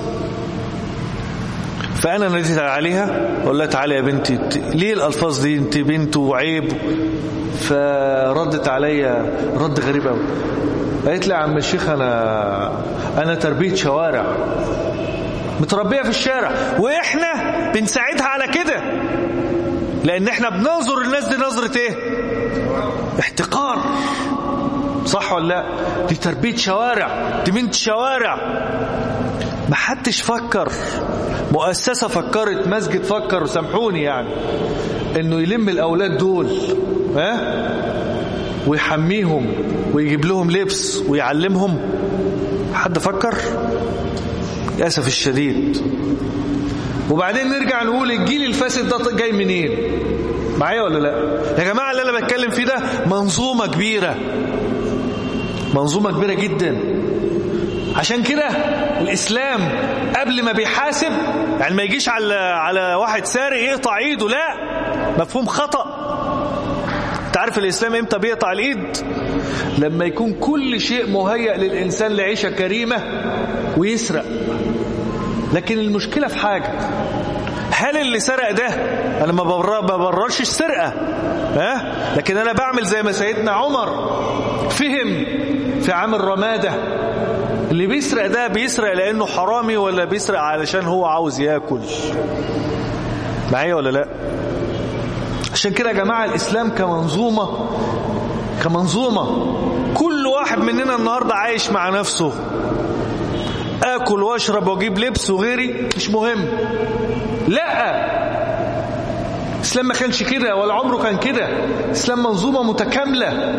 فأنا ناديت عليها أقول لها تعالي يا بنتي ليه الألفاظ دي أنت بنت وعيب فردت عليا رد غريب قوي قالت لي يا عم الشيخ أنا أنا تربية شوارع متربية في الشارع وإحنا بنساعدها على كده لأن إحنا بننظر الناس دي نظرة إيه احتقار صح ولا لا دي تربية شوارع دي بنت شوارع ما حدش فكر مؤسسة فكرت مسجد فكر سامحوني يعني انه يلم الاولاد دول ها ويحميهم ويجيب لهم لبس ويعلمهم حد فكر للأسف الشديد وبعدين نرجع نقول الجيل الفاسد ده جاي منين معايا ولا لا يا جماعة اللي أنا بتكلم فيه ده منظومة كبيرة منظومة كبيرة جدا عشان كده الإسلام قبل ما بيحاسب يعني ما يجيش على على واحد سارق يقطع ايده لا مفهوم خطأ تعرف الإسلام امتى بيقطع الإيد لما يكون كل شيء مهيأ للإنسان لعيشة كريمة ويسرق لكن المشكلة في حاجة هل اللي سرق ده أنا ما ببررش السرقة ها؟ لكن أنا بعمل زي ما سيدنا عمر فهم في عام الرمادة اللي بيسرق ده بيسرق لأنه حرامي ولا بيسرق علشان هو عاوز ياكل معايا ولا لا عشان كده يا جماعة الإسلام كمنظومة كمنظومة كل واحد مننا النهاردة عايش مع نفسه اكل واشرب واجيب لبس وغيري مش مهم لا الاسلام ما كانش كده ولا عمره كان كده الاسلام منظومه متكامله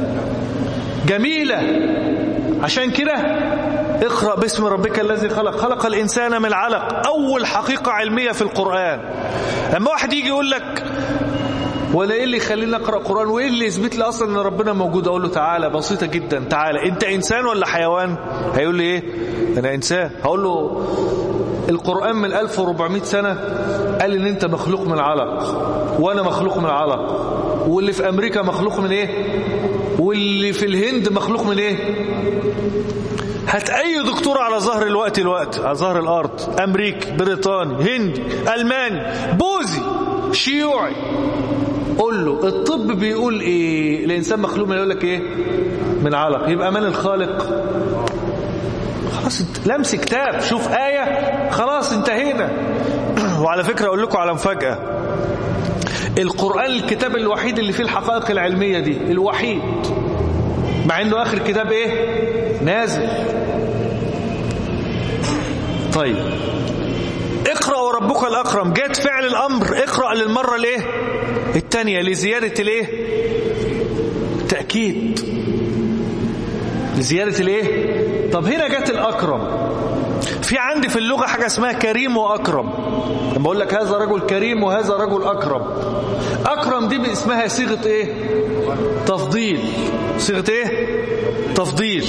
جميله عشان كده اقرا باسم ربك الذي خلق خلق الانسان من علق اول حقيقه علميه في القران لما واحد يجي يقول لك ولا ايه اللي يخليني اقرا قران وايه اللي يثبت لي اصلا ان ربنا موجود اقول له تعالى بسيطه جدا تعالى انت انسان ولا حيوان هيقول لي ايه انا انسان هقول له القران من 1400 سنه قال ان انت مخلوق من علق وانا مخلوق من علق واللي في امريكا مخلوق من ايه واللي في الهند مخلوق من ايه هات اي دكتور على ظهر الوقت الوقت على ظهر الارض امريكي بريطاني هندي الماني بوذي شيوعي قول له الطب بيقول ايه الانسان مخلوق من يقول لك ايه من علق يبقى من الخالق خلاص لمس كتاب شوف آية خلاص انتهينا وعلى فكرة أقول لكم على مفاجأة القرآن الكتاب الوحيد اللي فيه الحقائق العلمية دي الوحيد مع انه اخر كتاب ايه نازل طيب اقرأ وربك الأكرم جات فعل الأمر اقرأ للمرة الايه التانية لزيادة الايه تأكيد لزيادة الايه طب هنا جات الأكرم في عندي في اللغة حاجة اسمها كريم وأكرم لما بقول لك هذا رجل كريم وهذا رجل أكرم أكرم دي اسمها صيغة ايه تفضيل صيغة ايه تفضيل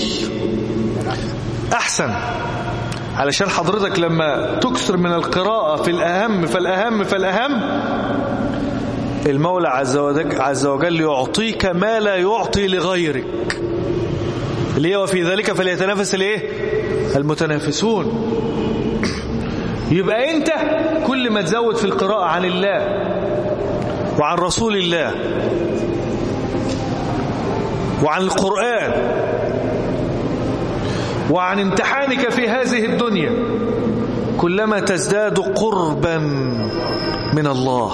أحسن علشان حضرتك لما تكثر من القراءة في الأهم فالأهم فالأهم المولى عز وجل, عز وجل يعطيك ما لا يعطي لغيرك اللي هو في ذلك فليتنافس الايه المتنافسون يبقى انت كل ما تزود في القراءة عن الله وعن رسول الله وعن القرآن وعن امتحانك في هذه الدنيا كلما تزداد قربا من الله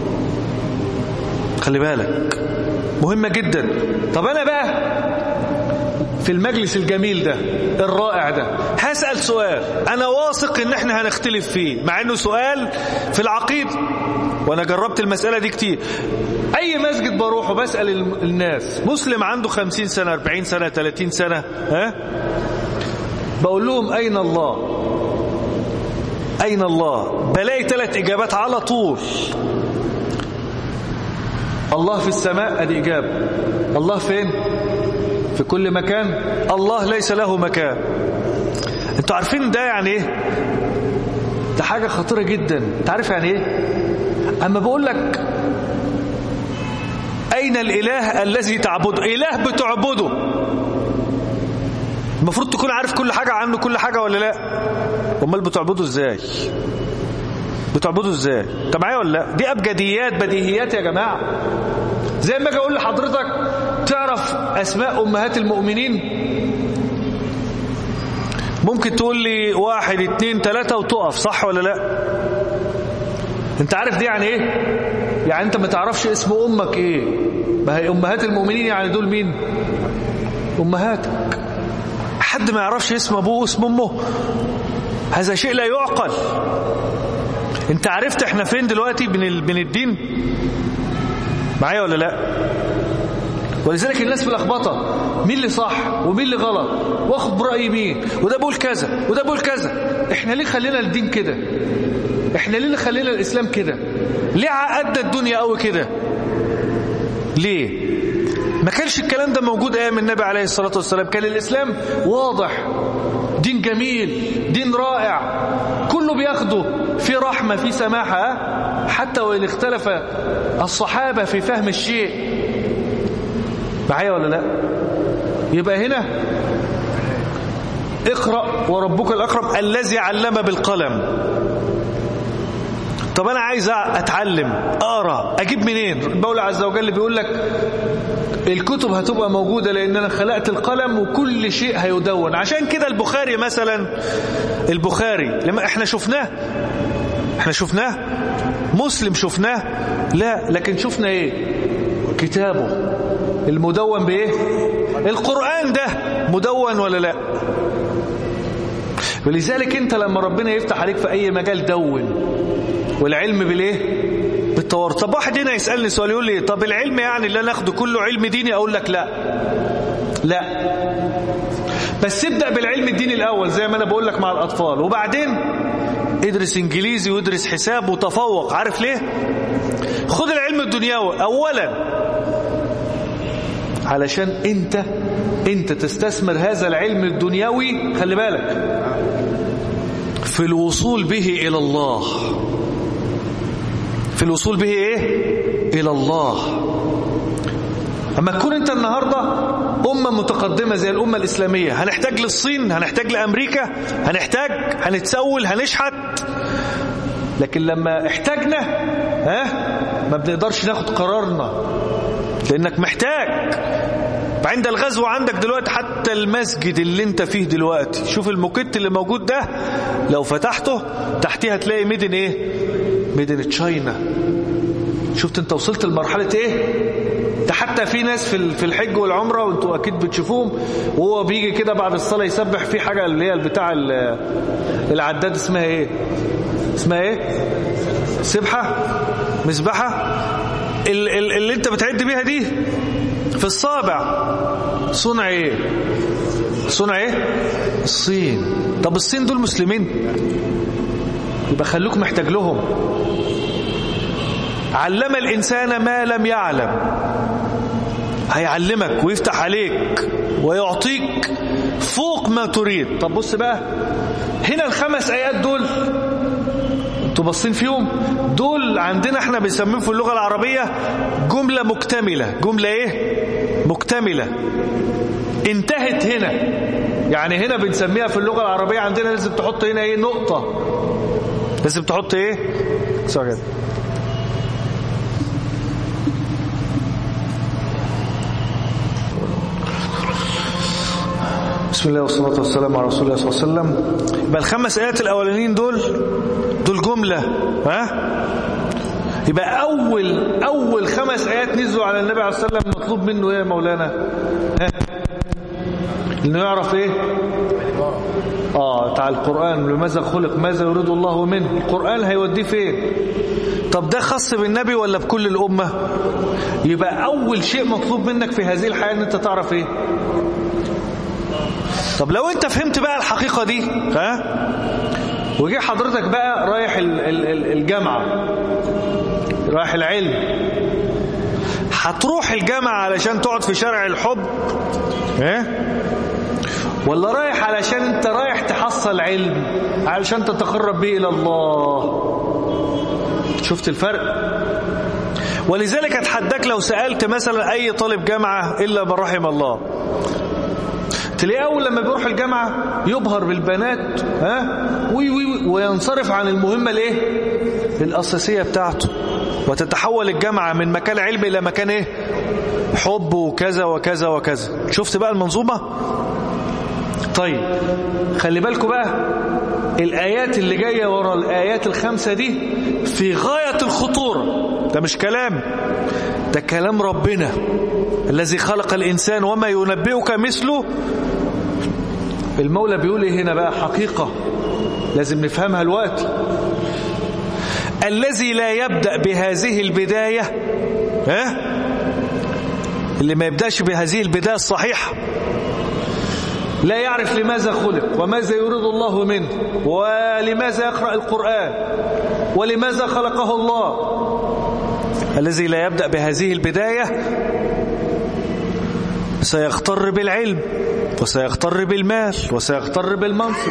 خلي بالك مهمة جدا طب أنا بقى في المجلس الجميل ده الرائع ده هسأل سؤال أنا واثق إن احنا هنختلف فيه مع إنه سؤال في العقيدة وأنا جربت المسألة دي كتير أي مسجد بروح وبسأل الناس مسلم عنده خمسين سنة أربعين سنة ثلاثين سنة ها بقول لهم أين الله أين الله بلاقي ثلاث إجابات على طول الله في السماء ادي إجابة الله فين في كل مكان الله ليس له مكان انتوا عارفين ده يعني ايه ده حاجة خطيرة جدا انت عارف يعني ايه اما بقول لك اين الاله الذي تعبده اله بتعبده المفروض تكون عارف كل حاجة عنه كل حاجة ولا لا امال بتعبده ازاي بتعبده ازاي انت معايا ولا لا دي ابجديات بديهيات يا جماعه زي ما اجي اقول لحضرتك تعرف اسماء امهات المؤمنين ممكن تقول لي واحد اتنين تلاتة وتقف صح ولا لا انت عارف دي يعني ايه يعني انت ما تعرفش اسم امك ايه ما هي امهات المؤمنين يعني دول مين امهاتك حد ما يعرفش اسم ابوه واسم امه هذا شيء لا يعقل انت عرفت احنا فين دلوقتي بين بين الدين معايا ولا لا ولذلك الناس ملخبطه مين اللي صح ومين اللي غلط واخد براي مين وده بيقول كذا وده بيقول كذا احنا ليه خلينا الدين كده احنا ليه خلينا الاسلام كده ليه عقدنا الدنيا قوي كده ليه ما كانش الكلام ده موجود ايام النبي عليه الصلاه والسلام كان الاسلام واضح دين جميل دين رائع كله بياخده في رحمة في سماحة حتى وإن اختلف الصحابة في فهم الشيء معايا ولا لا يبقى هنا اقرأ وربك الأكرم الذي علم بالقلم طب أنا عايز أتعلم أقرأ أجيب منين المولى عز وجل بيقول لك الكتب هتبقى موجودة لأن أنا خلقت القلم وكل شيء هيدون عشان كده البخاري مثلا البخاري لما احنا شفناه احنا شفناه مسلم شفناه لا لكن شفنا ايه كتابه المدون بايه القرآن ده مدون ولا لا ولذلك انت لما ربنا يفتح عليك في اي مجال دون والعلم بالايه بالتوارث طب واحد هنا يسألني سؤال يقول لي طب العلم يعني اللي انا اخده كله علم ديني اقول لك لا لا بس ابدأ بالعلم الديني الاول زي ما انا بقول لك مع الاطفال وبعدين ادرس انجليزي وادرس حساب وتفوق عارف ليه خد العلم الدنيوي اولا علشان انت انت تستثمر هذا العلم الدنيوي خلي بالك في الوصول به الى الله في الوصول به ايه الى الله اما تكون انت النهاردة امة متقدمة زي الامة الاسلامية هنحتاج للصين هنحتاج لامريكا هنحتاج هنتسول هنشحت لكن لما احتاجنا ها ما بنقدرش ناخد قرارنا لانك محتاج عند الغزو عندك دلوقتي حتى المسجد اللي انت فيه دلوقتي شوف الموكيت اللي موجود ده لو فتحته تحتيه هتلاقي ميدن ايه ميدن تشاينا شفت انت وصلت لمرحلة ايه ده حتى في ناس في في الحج والعمرة وانتوا اكيد بتشوفوهم وهو بيجي كده بعد الصلاة يسبح في حاجة اللي هي بتاع العداد اسمها ايه اسمها ايه سبحة مسبحة اللي انت بتعد بيها دي في الصابع صنع ايه صنع ايه الصين طب الصين دول مسلمين يبقى خلوك محتاج لهم علم الإنسان ما لم يعلم هيعلمك ويفتح عليك ويعطيك فوق ما تريد طب بص بقى هنا الخمس آيات دول انتوا باصين فيهم دول عندنا احنا بنسميهم في اللغة العربية جملة مكتملة جملة ايه مكتملة انتهت هنا يعني هنا بنسميها في اللغة العربية عندنا لازم تحط هنا ايه نقطة لازم تحط ايه سوري بسم بسم الله والصلاة والسلام على رسول الله صلى الله عليه وسلم يبقى الخمس آيات الأولانيين دول دول جملة ها يبقى أول أول خمس آيات نزلوا على النبي عليه الصلاة والسلام مطلوب منه إيه يا مولانا ها إنه يعرف إيه آه تعال القرآن لماذا خلق ماذا يريد الله منه القرآن هيوديه فين طب ده خاص بالنبي ولا بكل الأمة يبقى أول شيء مطلوب منك في هذه الحياة أن أنت تعرف إيه طب لو أنت فهمت بقى الحقيقة دي ها وجي حضرتك بقى رايح الجامعة رايح العلم هتروح الجامعة علشان تقعد في شارع الحب ها ولا رايح علشان انت رايح تحصل علم علشان تتقرب به الى الله شفت الفرق ولذلك اتحداك لو سألت مثلا اي طالب جامعة الا من رحم الله تلاقيه اول لما بيروح الجامعة يبهر بالبنات ها وي وي وينصرف عن المهمة الايه الاساسية بتاعته وتتحول الجامعة من مكان علم الى مكان ايه حب وكذا وكذا وكذا شفت بقى المنظومة طيب خلي بالكم بقى الآيات اللي جاية ورا الآيات الخمسة دي في غاية الخطورة ده مش كلام ده كلام ربنا الذي خلق الإنسان وما ينبئك مثله المولى بيقول ايه هنا بقى حقيقة لازم نفهمها الوقت الذي لا يبدأ بهذه البداية ها اللي ما يبدأش بهذه البداية الصحيحة لا يعرف لماذا خلق وماذا يريد الله منه ولماذا يقرأ القرآن ولماذا خلقه الله الذي لا يبدأ بهذه البداية سيغتر بالعلم وسيغتر بالمال وسيغتر بالمنصب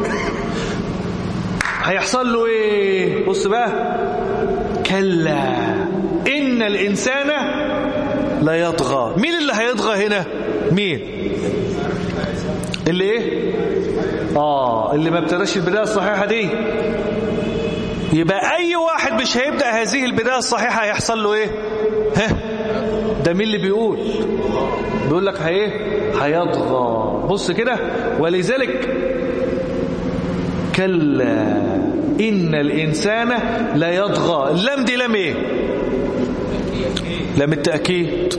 هيحصل له ايه بص بقى كلا ان الانسان لا يطغى مين اللي هيطغى هنا مين اللي ايه اه اللي ما ابتداش البدايه الصحيحه دي يبقى اي واحد مش هيبدا هذه البدايه الصحيحه هيحصل له ايه ها ده مين اللي بيقول بيقول لك هي هيطغى بص كده ولذلك كلا ان الانسان لا يطغى اللام دي لام ايه لام التاكيد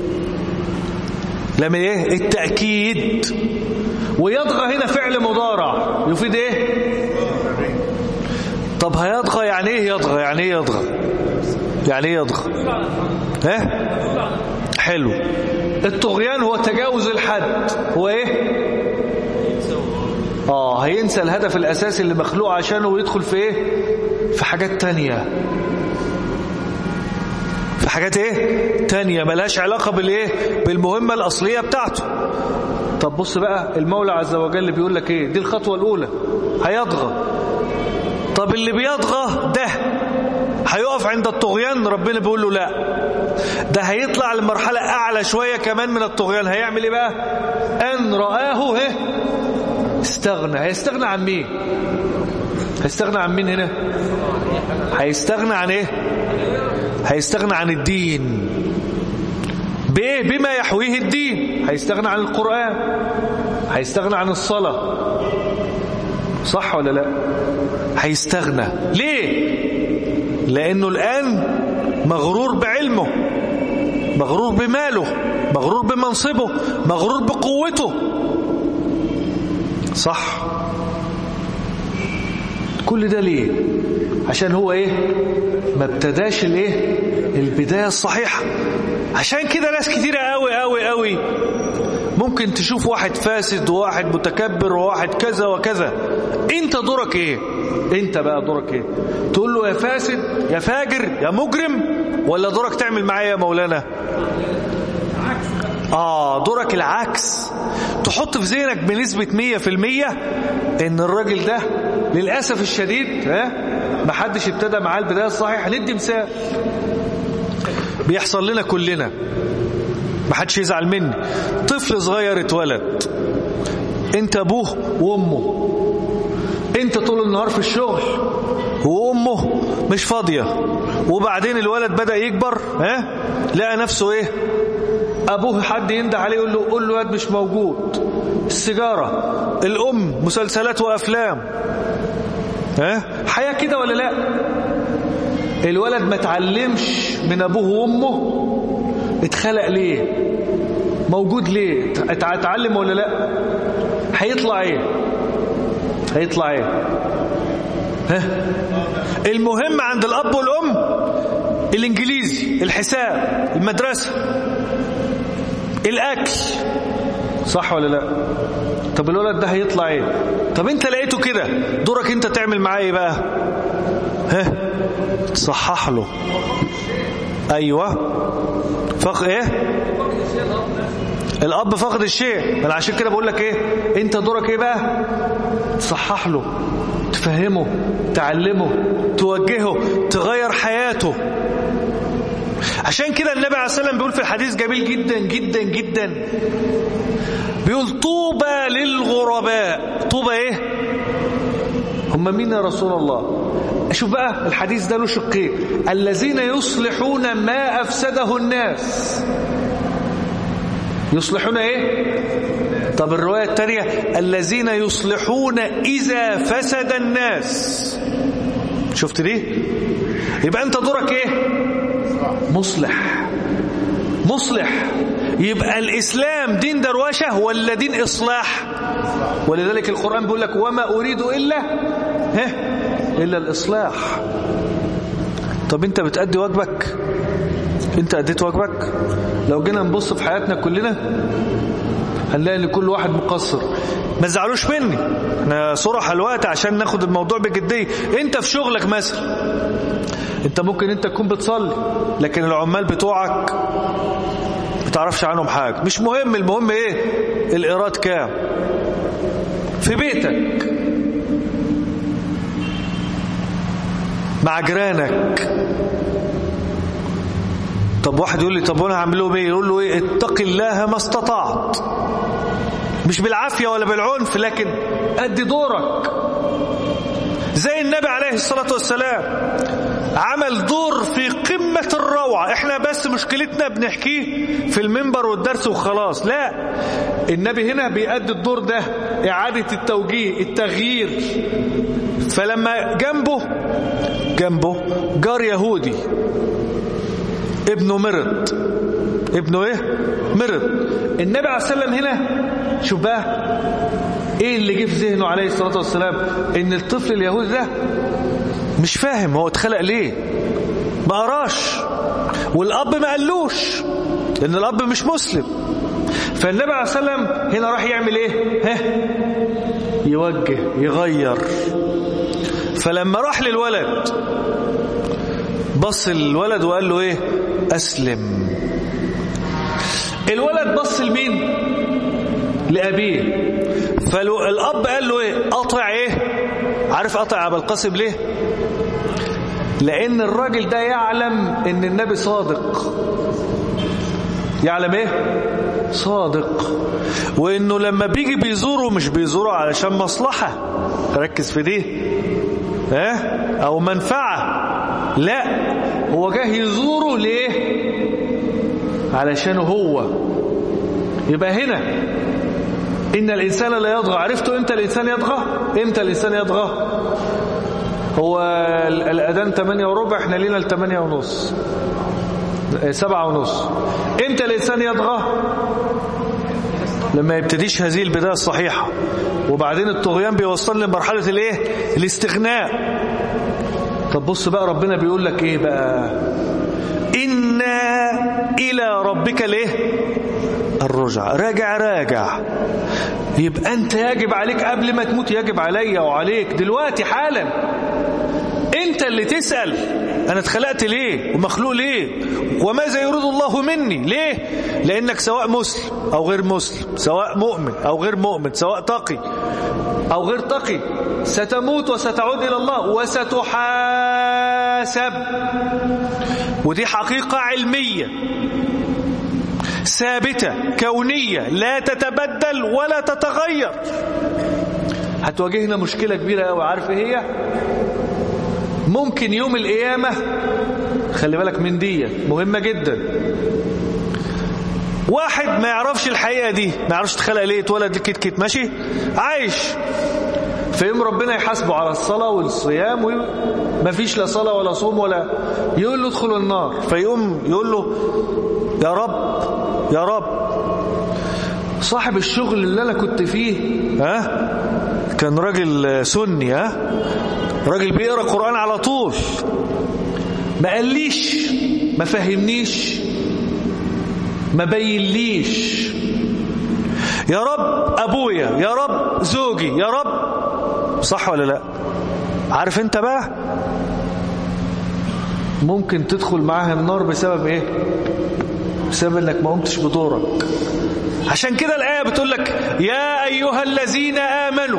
لام ايه التاكيد ويطغى هنا فعل مضارع يفيد ايه طب هيطغى يعني ايه يطغى يعني ايه يطغى يعني ايه يطغى ها حلو الطغيان هو تجاوز الحد هو ايه اه هينسى الهدف الاساسي اللي مخلوق عشانه ويدخل في ايه في حاجات تانية في حاجات ايه تانية ملهاش علاقة بالايه بالمهمة الاصلية بتاعته طب بص بقى المولى عز وجل بيقول لك ايه دي الخطوة الاولى هيطغى طب اللي بيطغى ده هيقف عند الطغيان ربنا بيقول له لا ده هيطلع لمرحلة اعلى شوية كمان من الطغيان هيعمل ايه بقى ان رآه هه استغنى هيستغنى عن مين هيستغنى عن مين هنا هيستغنى عن ايه هيستغنى عن الدين بايه بما يحويه الدين هيستغنى عن القرآن هيستغنى عن الصلاة صح ولا لا هيستغنى ليه لانه الان مغرور بعلمه مغرور بماله مغرور بمنصبه مغرور بقوته صح كل ده ليه عشان هو ايه ما ابتداش الايه البدايه الصحيحه عشان كده ناس كتيره قوي قوي قوي ممكن تشوف واحد فاسد وواحد متكبر وواحد كذا وكذا انت دورك ايه انت بقى دورك ايه تقول له يا فاسد يا فاجر يا مجرم ولا دورك تعمل معايا يا مولانا اه دورك العكس تحط في ذهنك بنسبة مية في المية ان الراجل ده للأسف الشديد ها ما حدش ابتدى معاه البداية الصحيحة ندي مثال بيحصل لنا كلنا ما حدش يزعل مني طفل صغير اتولد انت ابوه وامه انت طول النهار في الشغل وامه مش فاضية وبعدين الولد بدأ يكبر ها لقى نفسه ايه ابوه حد ينده عليه يقول له قول له واد مش موجود السيجاره الام مسلسلات وافلام ها حياه كده ولا لا الولد ما اتعلمش من ابوه وامه اتخلق ليه موجود ليه اتعلم ولا لا هيطلع ايه هيطلع ايه ها المهم عند الاب والام الانجليزي الحساب المدرسه الاكل صح ولا لا طب الولد ده هيطلع ايه طب انت لقيته كده دورك انت تعمل معاه ايه بقى ها تصحح له ايوه فق ايه الاب فقد الشيء انا عشان كده بقول لك ايه انت دورك ايه بقى تصحح له تفهمه تعلمه توجهه تغير حياته عشان كده النبي عليه الصلاه والسلام بيقول في الحديث جميل جدا جدا جدا بيقول طوبى للغرباء طوبى ايه هم مين يا رسول الله شوف بقى الحديث ده له شقين الذين يصلحون ما افسده الناس يصلحون ايه طب الروايه الثانيه الذين يصلحون اذا فسد الناس شفت دي يبقى انت دورك ايه مصلح مصلح يبقى الإسلام دين دروشة ولا دين إصلاح ولذلك القرآن بيقول لك وما أريد إلا ها إلا الإصلاح طب أنت بتأدي واجبك أنت أديت واجبك لو جينا نبص في حياتنا كلنا هنلاقي ان كل واحد مقصر ما تزعلوش مني احنا صرح الوقت عشان ناخد الموضوع بجديه انت في شغلك مثلا انت ممكن انت تكون بتصلي لكن العمال بتوعك ما تعرفش عنهم حاجه مش مهم المهم ايه الايراد كام في بيتك مع جيرانك طب واحد يقول لي طب وانا هعمل لهم ايه يقول له ايه اتق الله ما استطعت مش بالعافيه ولا بالعنف لكن ادي دورك زي النبي عليه الصلاه والسلام عمل دور في قمة الروعة احنا بس مشكلتنا بنحكيه في المنبر والدرس وخلاص لا النبي هنا بيأدي الدور ده إعادة التوجيه التغيير فلما جنبه جنبه جار يهودي ابنه مرض ابنه ايه مرض النبي عليه الصلاة والسلام هنا شوف بقى ايه اللي جه في ذهنه عليه الصلاة والسلام ان الطفل اليهودي ده مش فاهم هو اتخلق ليه ما قراش والاب ما قالوش لان الاب مش مسلم فالنبي عليه الصلاه والسلام هنا راح يعمل ايه ها يوجه يغير فلما راح للولد بص الولد وقال له ايه اسلم الولد بص لمين لابيه فالاب قال له ايه قطع ايه عارف قطع ابو القاسم ليه لان الراجل ده يعلم ان النبي صادق يعلم ايه صادق وانه لما بيجي بيزوره مش بيزوره علشان مصلحة ركز في دي ها او منفعة لا هو جاه يزوره ليه علشان هو يبقى هنا إن الإنسان لا يطغى عرفتوا إمتى الإنسان يطغى إمتى الإنسان يطغى هو الأذان 8 وربع احنا لينا ل 8 ونص 7 ونص إمتى الإنسان يطغى لما يبتديش هذه البداية الصحيحة وبعدين الطغيان بيوصل لمرحلة الايه الاستغناء طب بص بقى ربنا بيقول لك ايه بقى إنا إلى ربك ليه الرجع راجع راجع يبقى أنت يجب عليك قبل ما تموت يجب عليا وعليك دلوقتي حالا أنت اللي تسأل أنا اتخلقت ليه ومخلوق ليه وماذا يريد الله مني ليه لأنك سواء مسلم أو غير مسلم سواء مؤمن أو غير مؤمن سواء تقي أو غير تقي ستموت وستعود إلى الله وستحاسب ودي حقيقة علمية ثابتة كونية لا تتبدل ولا تتغير هتواجهنا مشكلة كبيرة قوي عارف ايه هي ممكن يوم القيامة خلي بالك من دي مهمة جدا واحد ما يعرفش الحقيقة دي ما يعرفش اتخلق ليه اتولد كت كت ماشي عايش فيوم ربنا يحاسبه على الصلاة والصيام ما فيش لا صلاة ولا صوم ولا يقول له ادخل النار فيقوم يقول له يا رب يا رب صاحب الشغل اللي انا كنت فيه ها كان راجل سني ها راجل بيقرا قرآن على طول ما قاليش ما فهمنيش ما بينليش يا رب ابويا يا رب زوجي يا رب صح ولا لا عارف انت بقى ممكن تدخل معاها النار بسبب ايه بسبب انك ما قمتش بدورك عشان كده الآية بتقول لك يا أيها الذين آمنوا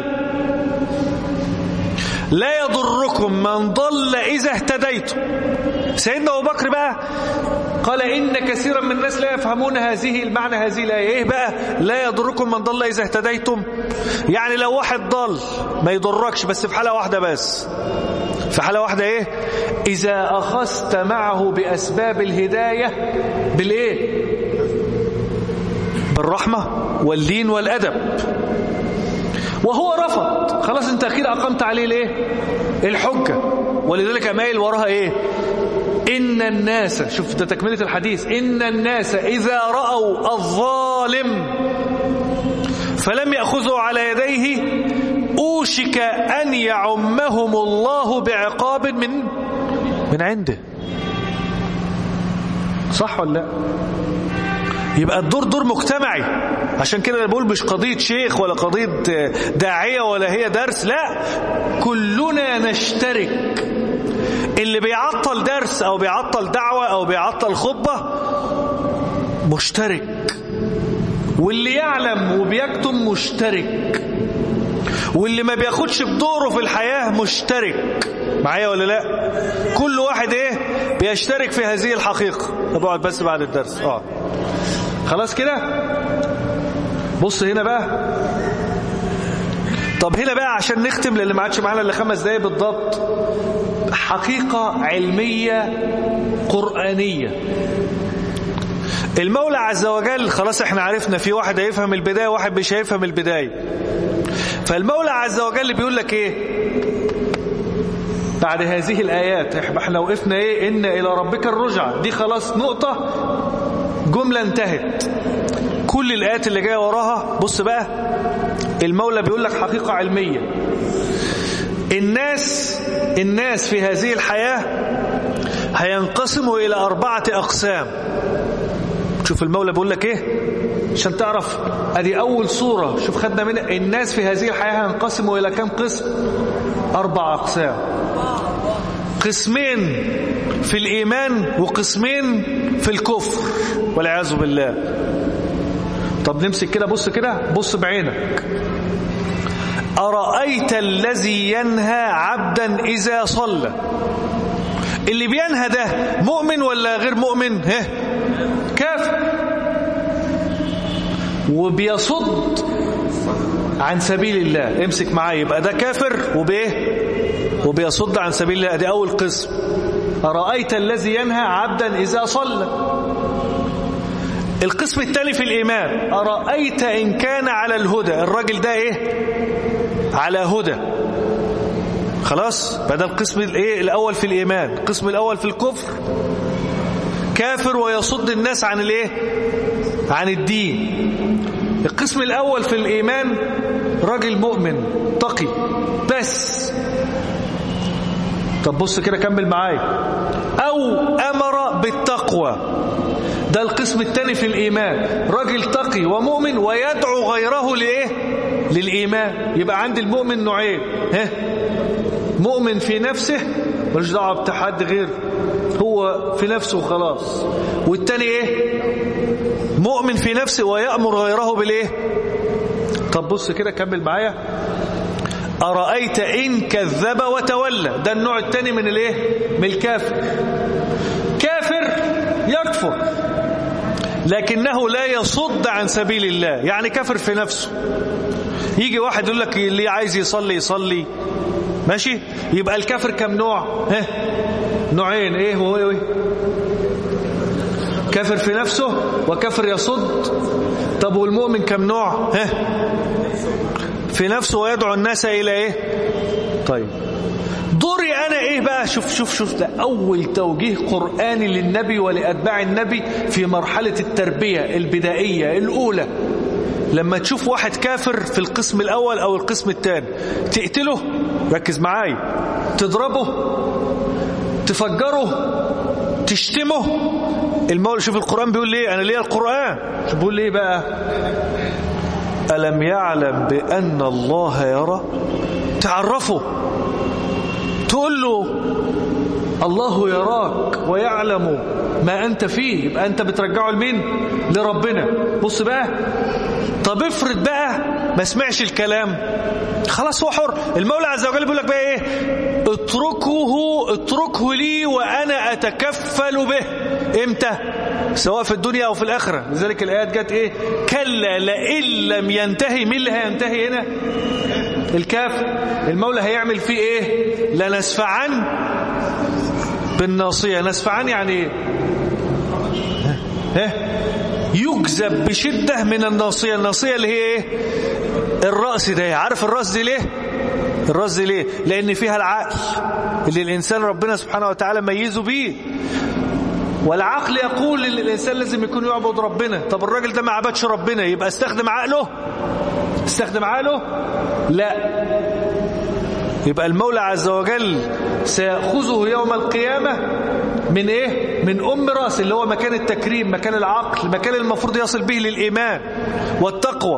لا يضركم من ضل إذا اهتديتم سيدنا أبو بكر بقى قال إن كثيرا من الناس لا يفهمون هذه المعنى هذه الآية إيه بقى لا يضركم من ضل إذا اهتديتم يعني لو واحد ضل ما يضركش بس في حالة واحدة بس في حالة واحدة إيه إذا أخذت معه بأسباب الهداية بالإيه بالرحمة واللين والأدب وهو رفض خلاص انت اخير اقمت عليه ليه الحجة ولذلك مايل وراها ايه إن الناس شوف ده تكملة الحديث إن الناس إذا رأوا الظالم فلم يأخذوا على يديه أوشك أن يعمهم الله بعقاب من من عنده صح ولا لا يبقى الدور دور مجتمعي عشان كده انا بقول مش قضية شيخ ولا قضية داعية ولا هي درس لا كلنا نشترك اللي بيعطل درس او بيعطل دعوة او بيعطل خطبة مشترك واللي يعلم وبيكتم مشترك واللي ما بياخدش بدوره في الحياة مشترك معايا ولا لا كل واحد ايه بيشترك في هذه الحقيقة طب اقعد بس بعد الدرس اه خلاص كده بص هنا بقى طب هنا بقى عشان نختم للي ما عادش معانا الا خمس دقايق بالضبط حقيقة علمية قرآنية المولى عز وجل خلاص احنا عرفنا في واحد هيفهم البداية واحد مش هيفهم البداية فالمولى عز وجل بيقول لك ايه بعد هذه الآيات احنا وقفنا ايه ان الى ربك الرجعة دي خلاص نقطة جملة انتهت كل الآيات اللي جاية وراها بص بقى المولى بيقول لك حقيقة علمية الناس الناس في هذه الحياة هينقسموا إلى أربعة أقسام شوف المولى بيقول لك إيه عشان تعرف ادي أول صورة شوف خدنا منها الناس في هذه الحياة هينقسموا إلى كم قسم أربع أقسام قسمين في الإيمان وقسمين في الكفر والعياذ بالله طب نمسك كده بص كده بص بعينك أرأيت الذي ينهى عبدا إذا صلى اللي بينهى ده مؤمن ولا غير مؤمن ها كافر وبيصد عن سبيل الله امسك معايا يبقى ده كافر وبايه وبيصد عن سبيل الله دي اول قسم أرأيت الذي ينهى عبدا إذا صلى القسم الثاني في الإيمان أرأيت إن كان على الهدى الراجل ده إيه على هدى خلاص بدل القسم الايه الاول في الايمان القسم الاول في الكفر كافر ويصد الناس عن الايه عن الدين القسم الاول في الايمان راجل مؤمن تقي بس طب بص كده كمل معايا او امر بالتقوى ده القسم الثاني في الايمان راجل تقي ومؤمن ويدعو غيره لايه للايمان يبقى عند المؤمن نوعين ها مؤمن في نفسه ملوش دعوه بتحد غير هو في نفسه وخلاص والتاني ايه مؤمن في نفسه ويأمر غيره بالايه طب بص كده كمل معايا أرأيت إن كذب وتولى ده النوع الثاني من الايه من الكافر كافر يكفر لكنه لا يصد عن سبيل الله يعني كافر في نفسه يجي واحد يقول لك اللي عايز يصلي يصلي ماشي يبقى الكافر كم نوع ها نوعين ايه هو ايه كافر في نفسه وكافر يصد طب والمؤمن كم نوع ها في نفسه ويدعو الناس إلى إيه طيب دوري أنا إيه بقى شوف شوف شوف ده أول توجيه قرآني للنبي ولأتباع النبي في مرحلة التربية البدائية الأولى لما تشوف واحد كافر في القسم الأول أو القسم الثاني تقتله ركز معايا تضربه تفجره تشتمه المولى شوف القرآن بيقول ليه أنا ليه القرآن شوف بيقول ليه بقى ألم يعلم بأن الله يرى تعرفه تقول له الله يراك ويعلم ما أنت فيه يبقى أنت بترجعه لمين لربنا بص بقى طب افرض بقى ما سمعش الكلام خلاص هو حر المولى عز وجل بيقول لك بقى ايه اتركه اتركه لي وانا اتكفل به امتى سواء في الدنيا او في الاخره لذلك الايات جت ايه كلا لئن لم ينتهي مين اللي هينتهي هنا الكافر المولى هيعمل فيه ايه لنسفعن بالناصيه نسفعن يعني ايه ها يجذب بشدة من الناصية الناصية اللي هي ايه الرأس ده عارف الرأس دي ليه الرأس دي ليه لأن فيها العقل اللي الإنسان ربنا سبحانه وتعالى ميزه بيه والعقل يقول ان الإنسان لازم يكون يعبد ربنا طب الراجل ده ما عبدش ربنا يبقى استخدم عقله استخدم عقله لا يبقى المولى عز وجل سيأخذه يوم القيامة من ايه من ام راس اللي هو مكان التكريم مكان العقل مكان المفروض يصل به للايمان والتقوى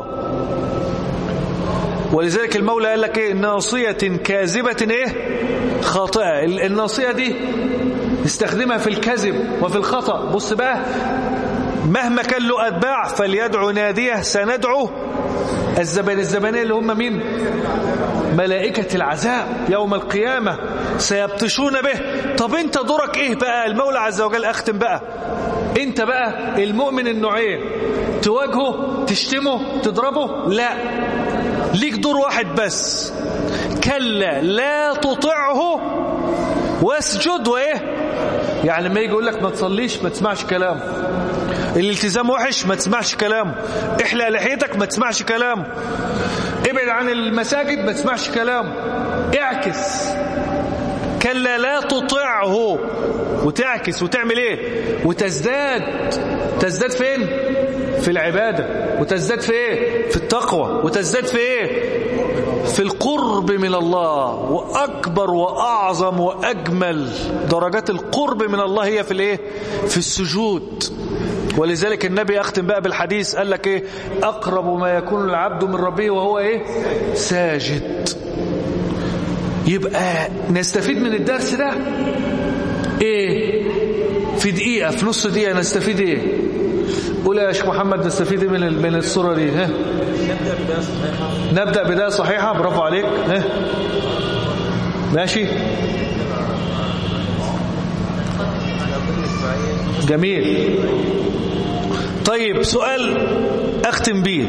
ولذلك المولى قال لك ايه ناصيه كاذبه ايه خاطئه الناصيه دي استخدمها في الكذب وفي الخطا بص بقى مهما كان له اتباع فليدعو ناديه سندعو الزبان الزبانيه اللي هم مين ملائكة العذاب يوم القيامة سيبطشون به طب انت دورك ايه بقى المولى عز وجل اختم بقى انت بقى المؤمن النوعين تواجهه تشتمه تضربه لا ليك دور واحد بس كلا لا تطعه واسجد وايه يعني لما يجي يقول لك ما تصليش ما تسمعش كلامه الالتزام وحش ما تسمعش كلامه احلق لحيتك ما تسمعش كلامه ابعد عن المساجد ما تسمعش كلامه اعكس كلا لا تطعه وتعكس وتعمل ايه وتزداد تزداد فين في العبادة وتزداد في ايه في التقوى وتزداد في ايه في القرب من الله وأكبر وأعظم وأجمل درجات القرب من الله هي في الايه في السجود ولذلك النبي أختم بقى بالحديث قال لك إيه أقرب ما يكون العبد من ربه وهو إيه ساجد يبقى نستفيد من الدرس ده إيه في دقيقة في نص دقيقة نستفيد إيه قول يا شيخ محمد نستفيد إيه من من الصورة دي ها نبدأ بداية صحيحة برافو عليك ها ماشي جميل طيب سؤال اختم بيه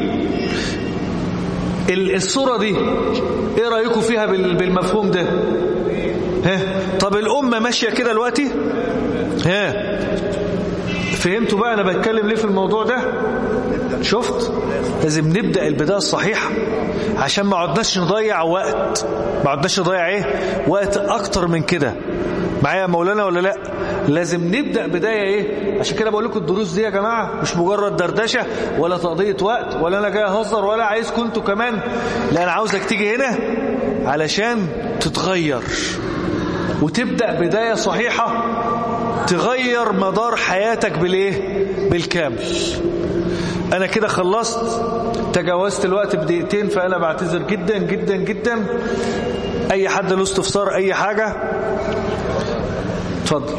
الصورة دي ايه رأيكم فيها بالمفهوم ده ها طب الأمة ماشية كده دلوقتي ها فهمتوا بقى أنا بتكلم ليه في الموضوع ده شفت لازم نبدأ البداية الصحيحة عشان ما عدناش نضيع وقت ما عدناش نضيع ايه وقت اكتر من كده معايا مولانا ولا لا لازم نبدأ بداية ايه عشان كده بقول لكم الدروس دي يا جماعة مش مجرد دردشة ولا تقضية وقت ولا انا جاي اهزر ولا عايزكم انتوا كمان لا انا عاوزك تيجي هنا علشان تتغير وتبدأ بداية صحيحة تغير مدار حياتك بالايه بالكامل انا كده خلصت تجاوزت الوقت بدقيقتين فانا بعتذر جدا جدا جدا اي حد له استفسار اي حاجة اتفضل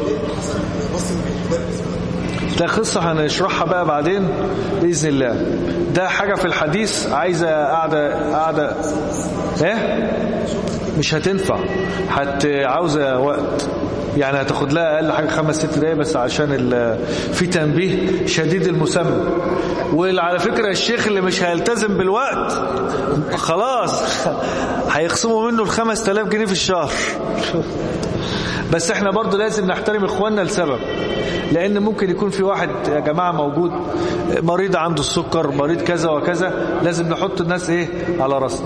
ده قصة هنشرحها بقى بعدين بإذن الله ده حاجة في الحديث عايزة قاعدة قاعدة ايه مش هتنفع حت عاوزة وقت يعني هتاخد لها اقل حاجه خمس ست دقايق بس عشان في تنبيه شديد المسمى وعلى فكره الشيخ اللي مش هيلتزم بالوقت خلاص هيخصموا منه ال 5000 جنيه في الشهر بس احنا برضو لازم نحترم اخواننا لسبب لان ممكن يكون في واحد يا جماعة موجود مريض عنده السكر مريض كذا وكذا لازم نحط الناس ايه على راسنا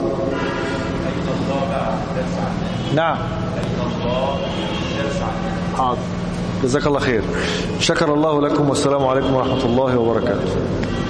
نعم حاضر جزاك الله خير شكر الله لكم والسلام عليكم ورحمة الله وبركاته